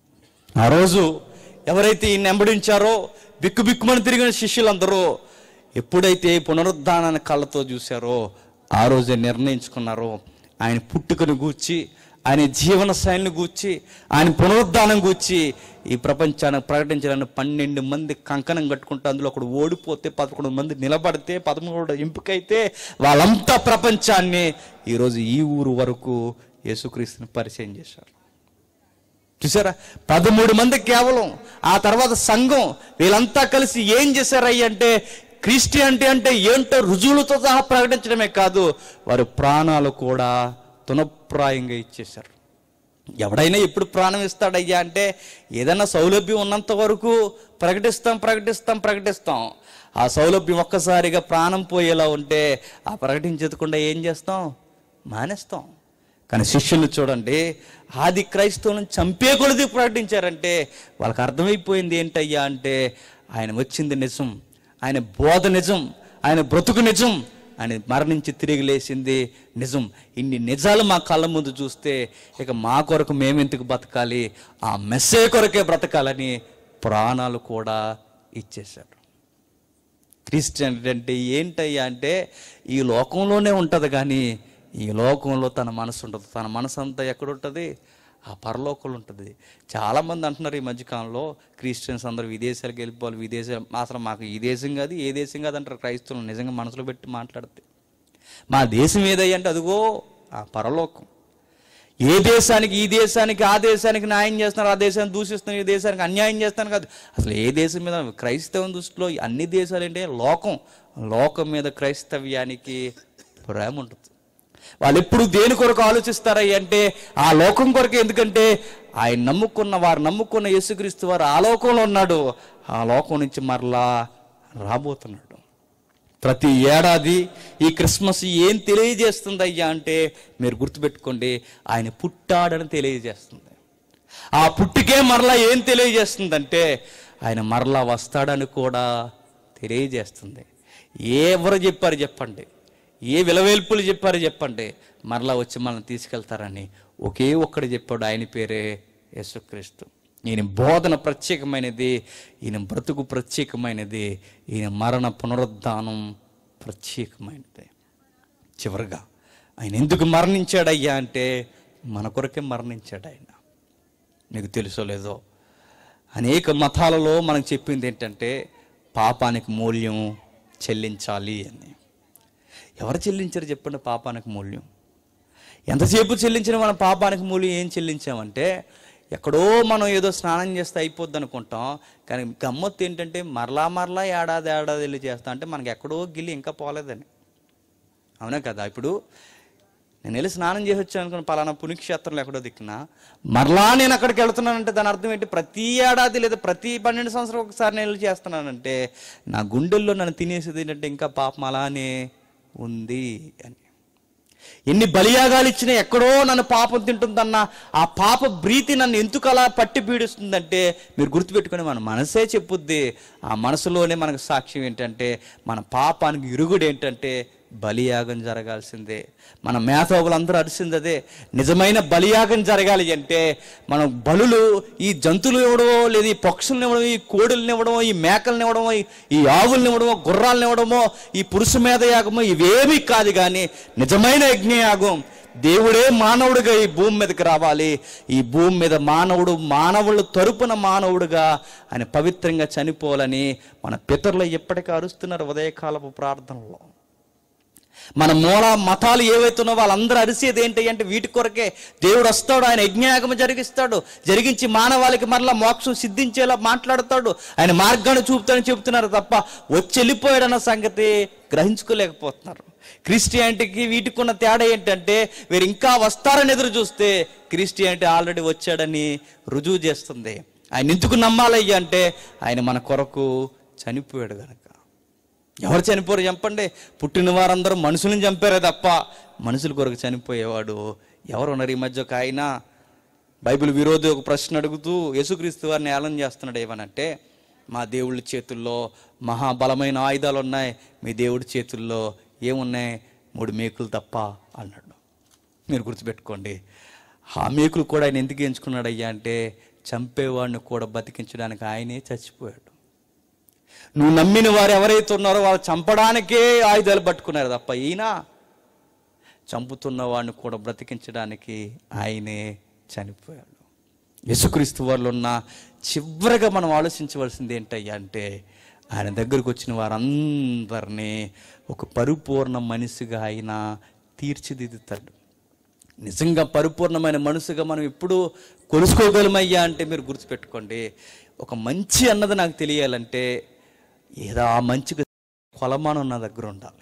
ఆ రోజు ఎవరైతే ఈ నెంబడించారో బిక్కు బిక్కుమని తిరిగిన శిష్యులందరూ ఎప్పుడైతే పునరుద్ధానాన్ని కళ్ళతో చూశారో ఆ రోజే నిర్ణయించుకున్నారో ఆయన పుట్టుకను గూర్చి ఆయన జీవన శైలిని గూర్చి ఆయన పునరుద్ధానం గూర్చి ఈ ప్రపంచానికి ప్రకటించాలని పన్నెండు మంది కంకణం కట్టుకుంటే అందులో ఒకడు ఓడిపోతే పదకొండు మంది నిలబడితే పదమూడు ఎంపికైతే వాళ్ళంతా ప్రపంచాన్ని ఈరోజు ఈ ఊరు వరకు యేసుక్రీస్తుని పరిచయం చేశారు చూసారా పదమూడు మంది కేవలం ఆ తర్వాత సంఘం వీళ్ళంతా కలిసి ఏం చేశారయ్య అంటే క్రిస్టియానిటీ అంటే ఏంటో రుజువులతో సహా ప్రకటించడమే కాదు వారి ప్రాణాలు కూడా తునప్రాయంగా ఇచ్చేశారు ఎవడైనా ఎప్పుడు ప్రాణం ఇస్తాడయ్యా అంటే ఏదైనా సౌలభ్యం ఉన్నంత వరకు ప్రకటిస్తాం ప్రకటిస్తాం ప్రకటిస్తాం ఆ సౌలభ్యం ఒక్కసారిగా ప్రాణం పోయేలా ఉంటే ఆ ప్రకటించకుండా ఏం చేస్తాం మానేస్తాం కానీ శిష్యులు చూడండి ఆది క్రైస్తవులను చంపే కొలది ప్రకటించారంటే వాళ్ళకి అర్థమైపోయింది ఏంటయ్యా అంటే ఆయన వచ్చింది నిజం ఆయన బోధ నిజం ఆయన బ్రతుకు నిజం ఆయన మరణించి తిరిగి లేచింది నిజం ఇన్ని నిజాలు మా కళ్ళ ముందు చూస్తే ఇక మా కొరకు మేమెందుకు బతకాలి ఆ మెస్సే కొరకే బ్రతకాలని ప్రాణాలు కూడా ఇచ్చేశారు క్రిస్టియన్ అంటే ఏంటయ్యా అంటే ఈ లోకంలోనే ఉంటుంది కానీ ఈ లోకంలో తన మనసు ఉండదు తన మనసు అంతా ఎక్కడ ఉంటుంది ఆ పరలోకంలో ఉంటుంది చాలామంది అంటున్నారు ఈ మధ్యకాలంలో క్రిస్టియన్స్ అందరూ విదేశాలకు వెళ్ళిపోవాలి విదేశం అసలు మాకు ఈ దేశం కాదు ఏ దేశం కాదు అంటారు క్రైస్తవులు నిజంగా మనసులో పెట్టి మాట్లాడితే మా దేశం ఏదయ్యా అంటే అదిగో ఆ పరలోకం ఏ దేశానికి ఈ దేశానికి ఆ దేశానికి న్యాయం చేస్తున్నారు ఆ దేశాన్ని దూషిస్తున్నారు ఈ దేశానికి అన్యాయం చేస్తాను కాదు అసలు ఏ దేశం మీద క్రైస్తవం దృష్టిలో అన్ని దేశాలు అంటే లోకం లోకం మీద క్రైస్తవ్యానికి ప్రేమ ఉంటుంది వాళ్ళు ఎప్పుడు దేని కొరకు ఆలోచిస్తారయ్య అంటే ఆ లోకం కొరకు ఎందుకంటే ఆయన నమ్ముకున్న వారు నమ్ముకున్న యేసుక్రీస్తు వారు ఆ లోకంలో ఉన్నాడు ఆ లోకం నుంచి మరలా రాబోతున్నాడు ప్రతి ఏడాది ఈ క్రిస్మస్ ఏం తెలియజేస్తుంది అయ్యా అంటే మీరు గుర్తుపెట్టుకోండి ఆయన పుట్టాడని తెలియజేస్తుంది ఆ పుట్టికే మరలా ఏం తెలియజేస్తుందంటే ఆయన మరలా వస్తాడని కూడా తెలియజేస్తుంది ఎవరు చెప్పారు చెప్పండి ఏ విలవేల్పులు చెప్పారు చెప్పండి మరలా వచ్చి మనల్ని తీసుకెళ్తారని ఒకే ఒక్కడు చెప్పాడు ఆయన పేరే యేసుక్రీస్తు ఈయన బోధన ప్రత్యేకమైనది ఈయన బ్రతుకు ప్రత్యేకమైనది ఈయన మరణ పునరుద్ధానం ప్రత్యేకమైనది చివరిగా ఆయన ఎందుకు మరణించాడయ్యా అంటే మన కొరకే మరణించాడు ఆయన మీకు తెలుసో లేదో అనేక మతాలలో మనకు చెప్పింది ఏంటంటే పాపానికి మూల్యం చెల్లించాలి అని ఎవరు చెల్లించారు చెప్పండి పాపానికి మూల్యం ఎంతసేపు చెల్లించిన మన పాపానికి మూల్యం ఏం చెల్లించామంటే ఎక్కడో మనం ఏదో స్నానం చేస్తే అయిపోద్ది అనుకుంటాం కానీ గమ్మత్తు ఏంటంటే మరలా మరలా ఏడాది ఏడాది వెళ్ళి చేస్తా అంటే మనకి ఎక్కడో గిల్లి ఇంకా పోలేదని అవునా కదా ఇప్పుడు నేను వెళ్ళి స్నానం చేసి వచ్చాను అనుకున్న పలానా పుణ్యక్షేత్రంలో ఎక్కడో దిక్కున మరలా నేను అక్కడికి వెళ్తున్నానంటే దాని అర్థం ఏంటి ప్రతి ఏడాది లేదా ప్రతి పన్నెండు సంవత్సరం ఒకసారి నేను వెళ్ళి చేస్తున్నానంటే నా గుండెల్లో నన్ను తినేసేది ఏంటంటే ఇంకా పాపం అలానే ఉంది అని ఎన్ని బలియాగాలు ఇచ్చినా ఎక్కడో నన్ను పాపం తింటుందన్న ఆ పాప ప్రీతి నన్ను ఎందుకు అలా పట్టి పీడిస్తుందంటే మీరు గుర్తుపెట్టుకుని మన మనసే చెప్పుద్ది ఆ మనసులోనే మనకు సాక్ష్యం ఏంటంటే మన పాపానికి ఇరుగుడు ఏంటంటే బలియాగం జరగాల్సిందే మన మేధావులందరూ అరిసింది అదే నిజమైన బలియాగం జరగాలి అంటే మనం బలులు ఈ జంతువులు ఇవ్వడమో లేదు ఈ పక్షులను ఇవ్వడమో ఈ కోడులను ఇవ్వడమో ఈ మేకలను ఇవ్వడమో ఈ- ఈ ఆవులను ఇవ్వడమో గుర్రాలను ఇవ్వడమో ఈ పురుష మేధయాగమో ఇవేమీ కాదు కానీ నిజమైన యజ్ఞయాగం దేవుడే మానవుడిగా ఈ భూమి మీదకి రావాలి ఈ భూమి మీద మానవుడు మానవుల తరపున మానవుడుగా ఆయన పవిత్రంగా చనిపోవాలని మన పితరులు ఎప్పటికీ అరుస్తున్నారు ఉదయకాలపు ప్రార్థనలో మన మూల మతాలు ఏవైతున్నో వాళ్ళందరూ అరిసేది ఏంటి అంటే వీటి కొరకే దేవుడు వస్తాడు ఆయన యజ్ఞయాగం జరిగిస్తాడు జరిగించి మానవాళికి మరలా మోక్షం సిద్ధించేలా మాట్లాడతాడు ఆయన మార్గాన్ని చూపుతాడని చెబుతున్నారు తప్ప వచ్చి వెళ్ళిపోయాడన్న సంగతి గ్రహించుకోలేకపోతున్నారు క్రిస్టియానిటీకి వీటికి ఉన్న తేడా ఏంటంటే వీరు ఇంకా వస్తారని ఎదురు చూస్తే క్రిస్టియానిటీ ఆల్రెడీ వచ్చాడని రుజువు చేస్తుంది ఆయన ఎందుకు నమ్మాలయ్యా అంటే ఆయన మన కొరకు చనిపోయాడు గనక ఎవరు చనిపోరు చంపండి పుట్టిన వారందరూ మనుషులను చంపారే తప్ప మనుషుల కొరకు చనిపోయేవాడు ఎవరు ఉన్నారు ఈ మధ్య ఒక ఆయన బైబిల్ విరోధి ఒక ప్రశ్న అడుగుతూ యేసుక్రీస్తు వారిని ఏలం చేస్తున్నాడు ఏమనంటే మా దేవుళ్ళ చేతుల్లో మహాబలమైన ఆయుధాలు ఉన్నాయి మీ దేవుడి చేతుల్లో ఏమున్నాయి మూడు మేకులు తప్ప అన్నాడు మీరు గుర్తుపెట్టుకోండి ఆ మేకులు కూడా ఆయన ఎందుకు ఎంచుకున్నాడు అయ్యా అంటే చంపేవాడిని కూడా బతికించడానికి ఆయనే చచ్చిపోయాడు నువ్వు నమ్మిన వారు ఎవరైతే ఉన్నారో వాళ్ళు చంపడానికే ఆయుధాలు పట్టుకున్నారు తప్ప ఈయన చంపుతున్న వాడిని కూడా బ్రతికించడానికి ఆయనే చనిపోయాడు యేసుక్రీస్తు వారిలో ఉన్న చివరిగా మనం ఆలోచించవలసింది ఏంటయ్యా అంటే ఆయన దగ్గరకు వచ్చిన వారందరినీ ఒక పరిపూర్ణ మనిషిగా ఆయన తీర్చిదిద్దుతాడు నిజంగా పరిపూర్ణమైన మనసుగా మనం ఎప్పుడు కొలుసుకోగలమయ్యా అంటే మీరు గుర్తుపెట్టుకోండి ఒక మంచి అన్నది నాకు తెలియాలంటే ఏదో ఆ మంచికి కొలమానం నా దగ్గర ఉండాలి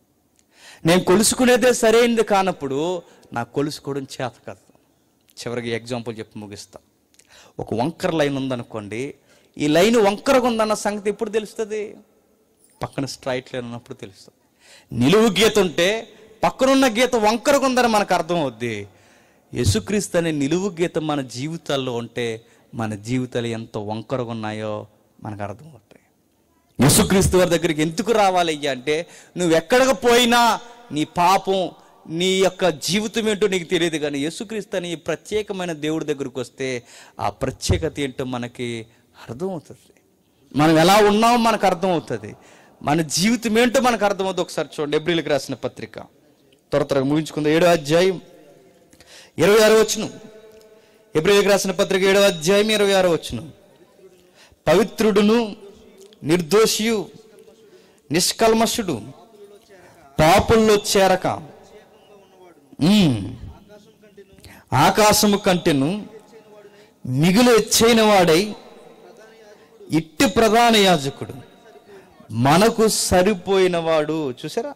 నేను కొలుసుకునేదే సరైనది కానప్పుడు నాకు కొలుసుకోవడం చేత కాదు చివరికి ఎగ్జాంపుల్ చెప్పి ముగిస్తా ఒక వంకర లైన్ ఉందనుకోండి ఈ లైన్ వంకరగా ఉందన్న సంగతి ఎప్పుడు తెలుస్తుంది పక్కన స్ట్రైట్ లైన్ ఉన్నప్పుడు తెలుస్తుంది నిలువు గీత ఉంటే పక్కనున్న గీత వంకరగా ఉందని మనకు అర్థం అవుద్ది యేసుక్రీస్తు అనే నిలువు గీత మన జీవితాల్లో ఉంటే మన జీవితాలు ఎంత వంకరగా ఉన్నాయో మనకు అర్థం అవుతాయి యేసుక్రీస్తు వారి దగ్గరికి ఎందుకు రావాలి అయ్యా అంటే నువ్వు ఎక్కడికి పోయినా నీ పాపం నీ యొక్క జీవితం ఏంటో నీకు తెలియదు కానీ యేసుక్రీస్తు అనే ఈ ప్రత్యేకమైన దేవుడి దగ్గరికి వస్తే ఆ ప్రత్యేకత ఏంటో మనకి అర్థమవుతుంది మనం ఎలా ఉన్నామో మనకు అర్థమవుతుంది మన జీవితం ఏంటో మనకు అర్థమవుతుంది ఒకసారి చూడండి ఎబ్రిల్కి రాసిన పత్రిక త్వర త్వరగా ముగించుకుందాం ఏడో అధ్యాయం ఇరవై ఆరో వచ్చును ఎబ్రిల్కి రాసిన పత్రిక ఏడో అధ్యాయం ఇరవై ఆరో వచ్చును పవిత్రుడును నిర్దోషియు నిష్కల్మషుడు పాపుల్లో చేరక ఉమ్, ఆకాశము కంటెను మిగులు ఎచ్చైన వాడై ఇట్టి ప్రధాన యాజకుడు మనకు సరిపోయిన వాడు చూసారా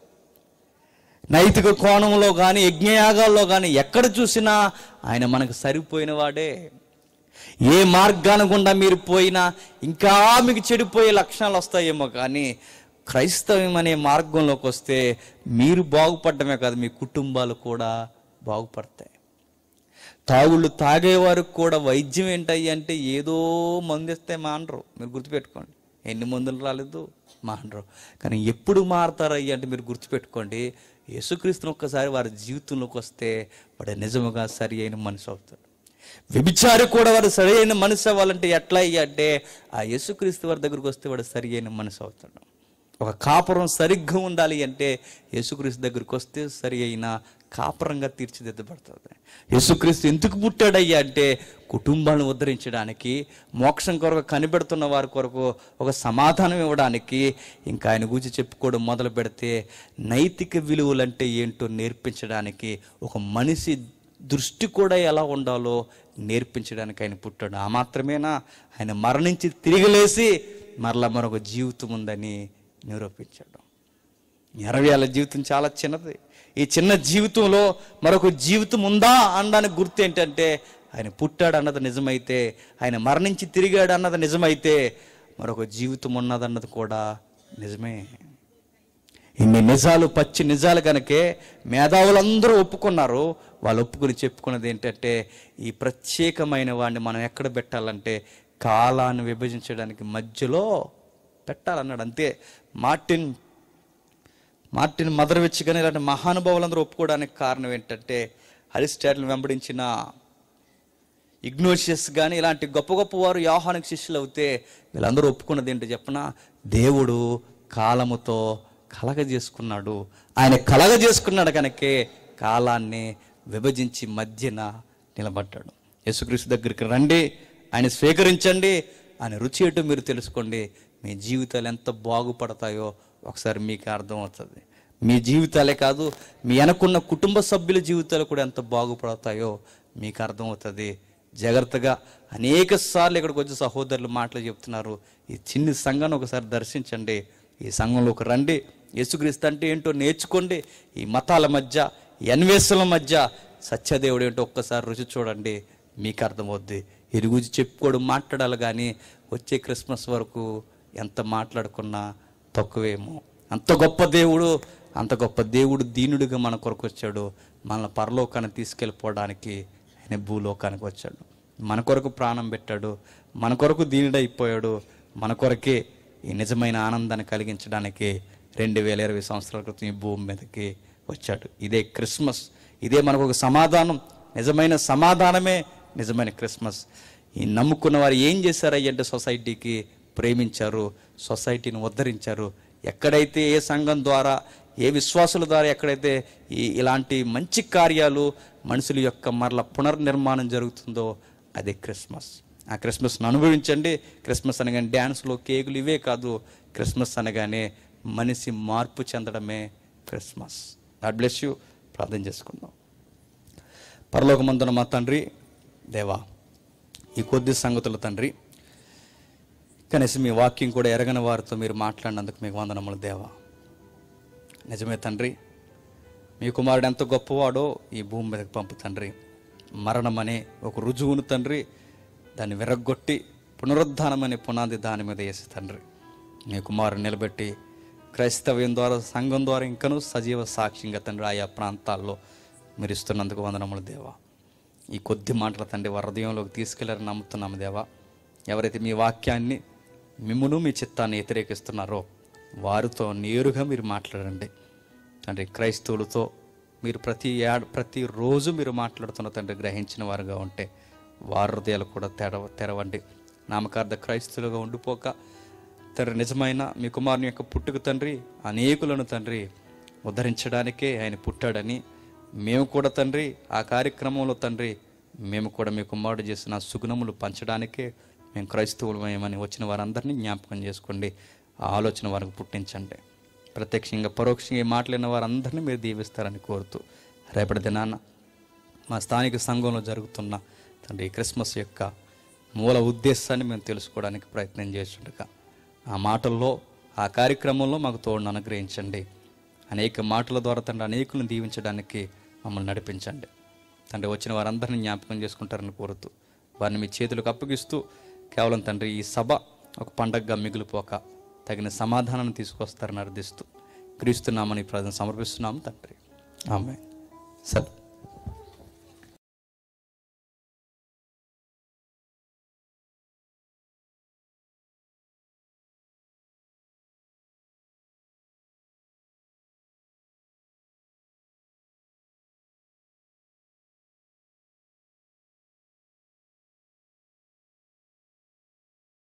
నైతిక కోణంలో కానీ యజ్ఞయాగాల్లో కానీ ఎక్కడ చూసినా ఆయన మనకు సరిపోయిన వాడే ఏ మార్గాన గుండా మీరు పోయినా ఇంకా మీకు చెడిపోయే లక్షణాలు వస్తాయేమో కానీ క్రైస్తవం అనే మార్గంలోకి వస్తే మీరు బాగుపడటమే కాదు మీ కుటుంబాలు కూడా బాగుపడతాయి తాగుళ్ళు తాగేవారికి కూడా వైద్యం ఏంటయ్యి అంటే ఏదో మందిస్తే మానరు మీరు గుర్తుపెట్టుకోండి ఎన్ని మందులు రాలేదు మానరు కానీ ఎప్పుడు మారతారయ్యి అంటే మీరు గుర్తుపెట్టుకోండి యేసుక్రీస్తుని ఒక్కసారి వారి జీవితంలోకి వస్తే వాడు నిజముగా సరి అయిన మనిషి అవుతాడు వ్యభిచారి కూడా వాడు సరి అయిన మనిషి అవ్వాలంటే ఎట్లా అయ్యి అంటే ఆ యేసుక్రీస్తు వారి దగ్గరికి వస్తే వాడు సరి అయిన మనిషి అవుతాడు ఒక కాపురం సరిగ్గా ఉండాలి అంటే యేసుక్రీస్తు దగ్గరికి వస్తే సరి అయిన కాపురంగా తీర్చిదిద్దబడుతుంది యేసుక్రీస్తు ఎందుకు పుట్టాడయ్యా అంటే కుటుంబాలను ఉద్ధరించడానికి మోక్షం కొరకు కనిపెడుతున్న వారి కొరకు ఒక సమాధానం ఇవ్వడానికి ఇంకా ఆయన గురించి చెప్పుకోవడం మొదలు పెడితే నైతిక విలువలంటే ఏంటో నేర్పించడానికి ఒక మనిషి దృష్టి కూడా ఎలా ఉండాలో నేర్పించడానికి ఆయన పుట్టాడు ఆ మాత్రమేనా ఆయన మరణించి తిరిగి లేసి మరలా మరొక జీవితం ఉందని నిరూపించాడు ఇరవై ఏళ్ళ జీవితం చాలా చిన్నది ఈ చిన్న జీవితంలో మరొక జీవితం ఉందా అనడానికి గుర్తు ఏంటంటే ఆయన పుట్టాడు అన్నది నిజమైతే ఆయన మరణించి తిరిగాడు అన్నది నిజమైతే మరొక జీవితం ఉన్నదన్నది కూడా నిజమే ఇన్ని నిజాలు పచ్చి నిజాలు కనుకే మేధావులందరూ ఒప్పుకున్నారు వాళ్ళు ఒప్పుకుని చెప్పుకున్నది ఏంటంటే ఈ ప్రత్యేకమైన వాడిని మనం ఎక్కడ పెట్టాలంటే కాలాన్ని విభజించడానికి మధ్యలో పెట్టాలన్నాడు అంతే మార్టిన్ మార్టిన్ మదర్విచ్ కానీ ఇలాంటి మహానుభావులందరూ ఒప్పుకోవడానికి కారణం ఏంటంటే అరిస్టాటిల్ వెంబడించిన ఇగ్నోషియస్ కానీ ఇలాంటి గొప్ప గొప్ప వారు యోహానికి శిష్యులు అవుతే వీళ్ళందరూ ఒప్పుకున్నది ఏంటో చెప్పన దేవుడు కాలముతో కలగజేసుకున్నాడు ఆయన కలగజేసుకున్నాడు కనుకే కాలాన్ని విభజించి మధ్యన నిలబడ్డాడు యేసుక్రీస్తు దగ్గరికి రండి ఆయన స్వీకరించండి ఆయన రుచి ఏంటో మీరు తెలుసుకోండి మీ జీవితాలు ఎంత బాగుపడతాయో ఒకసారి మీకు అర్థమవుతుంది మీ జీవితాలే కాదు మీ వెనకున్న కుటుంబ సభ్యుల జీవితాలు కూడా ఎంత బాగుపడతాయో మీకు అర్థమవుతుంది జాగ్రత్తగా అనేక సార్లు ఇక్కడికి వచ్చి సహోదరులు మాటలు చెప్తున్నారు ఈ చిన్ని సంఘాన్ని ఒకసారి దర్శించండి ఈ సంఘంలోకి రండి యేసుక్రీస్తు అంటే ఏంటో నేర్చుకోండి ఈ మతాల మధ్య ఈ అన్వేషణల మధ్య సత్యదేవుడు ఏంటో ఒక్కసారి రుచి చూడండి మీకు అర్థమవుద్ది ఇది గురించి చెప్పుకోవడం మాట్లాడాలి కానీ వచ్చే క్రిస్మస్ వరకు ఎంత మాట్లాడుకున్నా తక్కువేమో అంత గొప్ప దేవుడు అంత గొప్ప దేవుడు దీనుడిగా మన కొరకు వచ్చాడు మన పరలోకాన్ని తీసుకెళ్ళిపోవడానికి ఆయన భూలోకానికి వచ్చాడు మన కొరకు ప్రాణం పెట్టాడు మన కొరకు దీనుడైపోయాడు మన కొరకే ఈ నిజమైన ఆనందాన్ని కలిగించడానికి రెండు వేల ఇరవై సంవత్సరాల క్రితం ఈ భూమి మీదకి వచ్చాడు ఇదే క్రిస్మస్ ఇదే మనకు ఒక సమాధానం నిజమైన సమాధానమే నిజమైన క్రిస్మస్ ఈ నమ్ముకున్న వారు ఏం చేశారయ్య అంటే సొసైటీకి ప్రేమించారు సొసైటీని ఉద్ధరించారు ఎక్కడైతే ఏ సంఘం ద్వారా ఏ విశ్వాసుల ద్వారా ఎక్కడైతే ఈ ఇలాంటి మంచి కార్యాలు మనుషుల యొక్క మరల పునర్నిర్మాణం జరుగుతుందో అదే క్రిస్మస్ ఆ క్రిస్మస్ను అనుభవించండి క్రిస్మస్ అనగానే డ్యాన్స్లో కేకులు ఇవే కాదు క్రిస్మస్ అనగానే మనిషి మార్పు చెందడమే క్రిస్మస్ గాడ్ బ్లెస్ యూ ప్రార్థన చేసుకుందాం పరలోకమందున మా తండ్రి దేవా ఈ కొద్ది సంగతుల తండ్రి కనీసం మీ వాక్యం కూడా ఎరగని వారితో మీరు మాట్లాడినందుకు మీకు వందనములు దేవా నిజమే తండ్రి మీ కుమారుడు ఎంత గొప్పవాడో ఈ భూమి మీదకి పంపు తండ్రి మరణం అనే ఒక రుజువును తండ్రి దాన్ని విరగ్గొట్టి పునరుద్ధానం అనే పునాది దాని మీద వేసి తండ్రి మీ కుమారుడు నిలబెట్టి క్రైస్తవ్యం ద్వారా సంఘం ద్వారా ఇంకనూ సజీవ సాక్ష్యంగా తండ్రి ఆయా ప్రాంతాల్లో మీరు ఇస్తున్నందుకు వందనములు దేవా ఈ కొద్ది మాటల తండ్రి వారి హృదయంలోకి తీసుకెళ్లారని నమ్ముతున్నాము దేవా ఎవరైతే మీ వాక్యాన్ని మిమ్మును మీ చిత్తాన్ని వ్యతిరేకిస్తున్నారో వారితో నేరుగా మీరు మాట్లాడండి తండ్రి క్రైస్తవులతో మీరు ప్రతి ఏడు ప్రతిరోజు మీరు మాట్లాడుతున్న తండ్రి గ్రహించిన వారుగా ఉంటే వారి హృదయాలు కూడా తెరవ తెరవండి నామకార్థ క్రైస్తవులుగా ఉండిపోక తండ్రి నిజమైన మీ కుమారుని యొక్క పుట్టుక తండ్రి అనేకులను తండ్రి ఉద్ధరించడానికే ఆయన పుట్టాడని మేము కూడా తండ్రి ఆ కార్యక్రమంలో తండ్రి మేము కూడా మీ కుమారుడు చేసిన సుగుణములు పంచడానికే మేము క్రైస్తవులమేమని వచ్చిన వారందరినీ జ్ఞాపకం చేసుకోండి ఆ ఆలోచన వారికి పుట్టించండి ప్రత్యక్షంగా పరోక్షంగా మాట్లాడిన వారందరినీ మీరు దీవిస్తారని కోరుతూ రేపటి దినాన మా స్థానిక సంఘంలో జరుగుతున్న తండ్రి ఈ క్రిస్మస్ యొక్క మూల ఉద్దేశాన్ని మేము తెలుసుకోవడానికి ప్రయత్నం చేస్తుండగా ఆ మాటల్లో ఆ కార్యక్రమంలో మాకు తోడును అనుగ్రహించండి అనేక మాటల ద్వారా తండ్రి అనేకులను దీవించడానికి మమ్మల్ని నడిపించండి తండ్రి వచ్చిన వారందరినీ జ్ఞాపకం చేసుకుంటారని కోరుతూ వారిని మీ చేతులకు అప్పగిస్తూ కేవలం తండ్రి ఈ సభ ఒక పండగగా మిగిలిపోక తగిన సమాధానాన్ని తీసుకొస్తారని అర్థిస్తూ క్రీస్తున్నామని ప్రజలు సమర్పిస్తున్నాము తండ్రి ఆమె సరే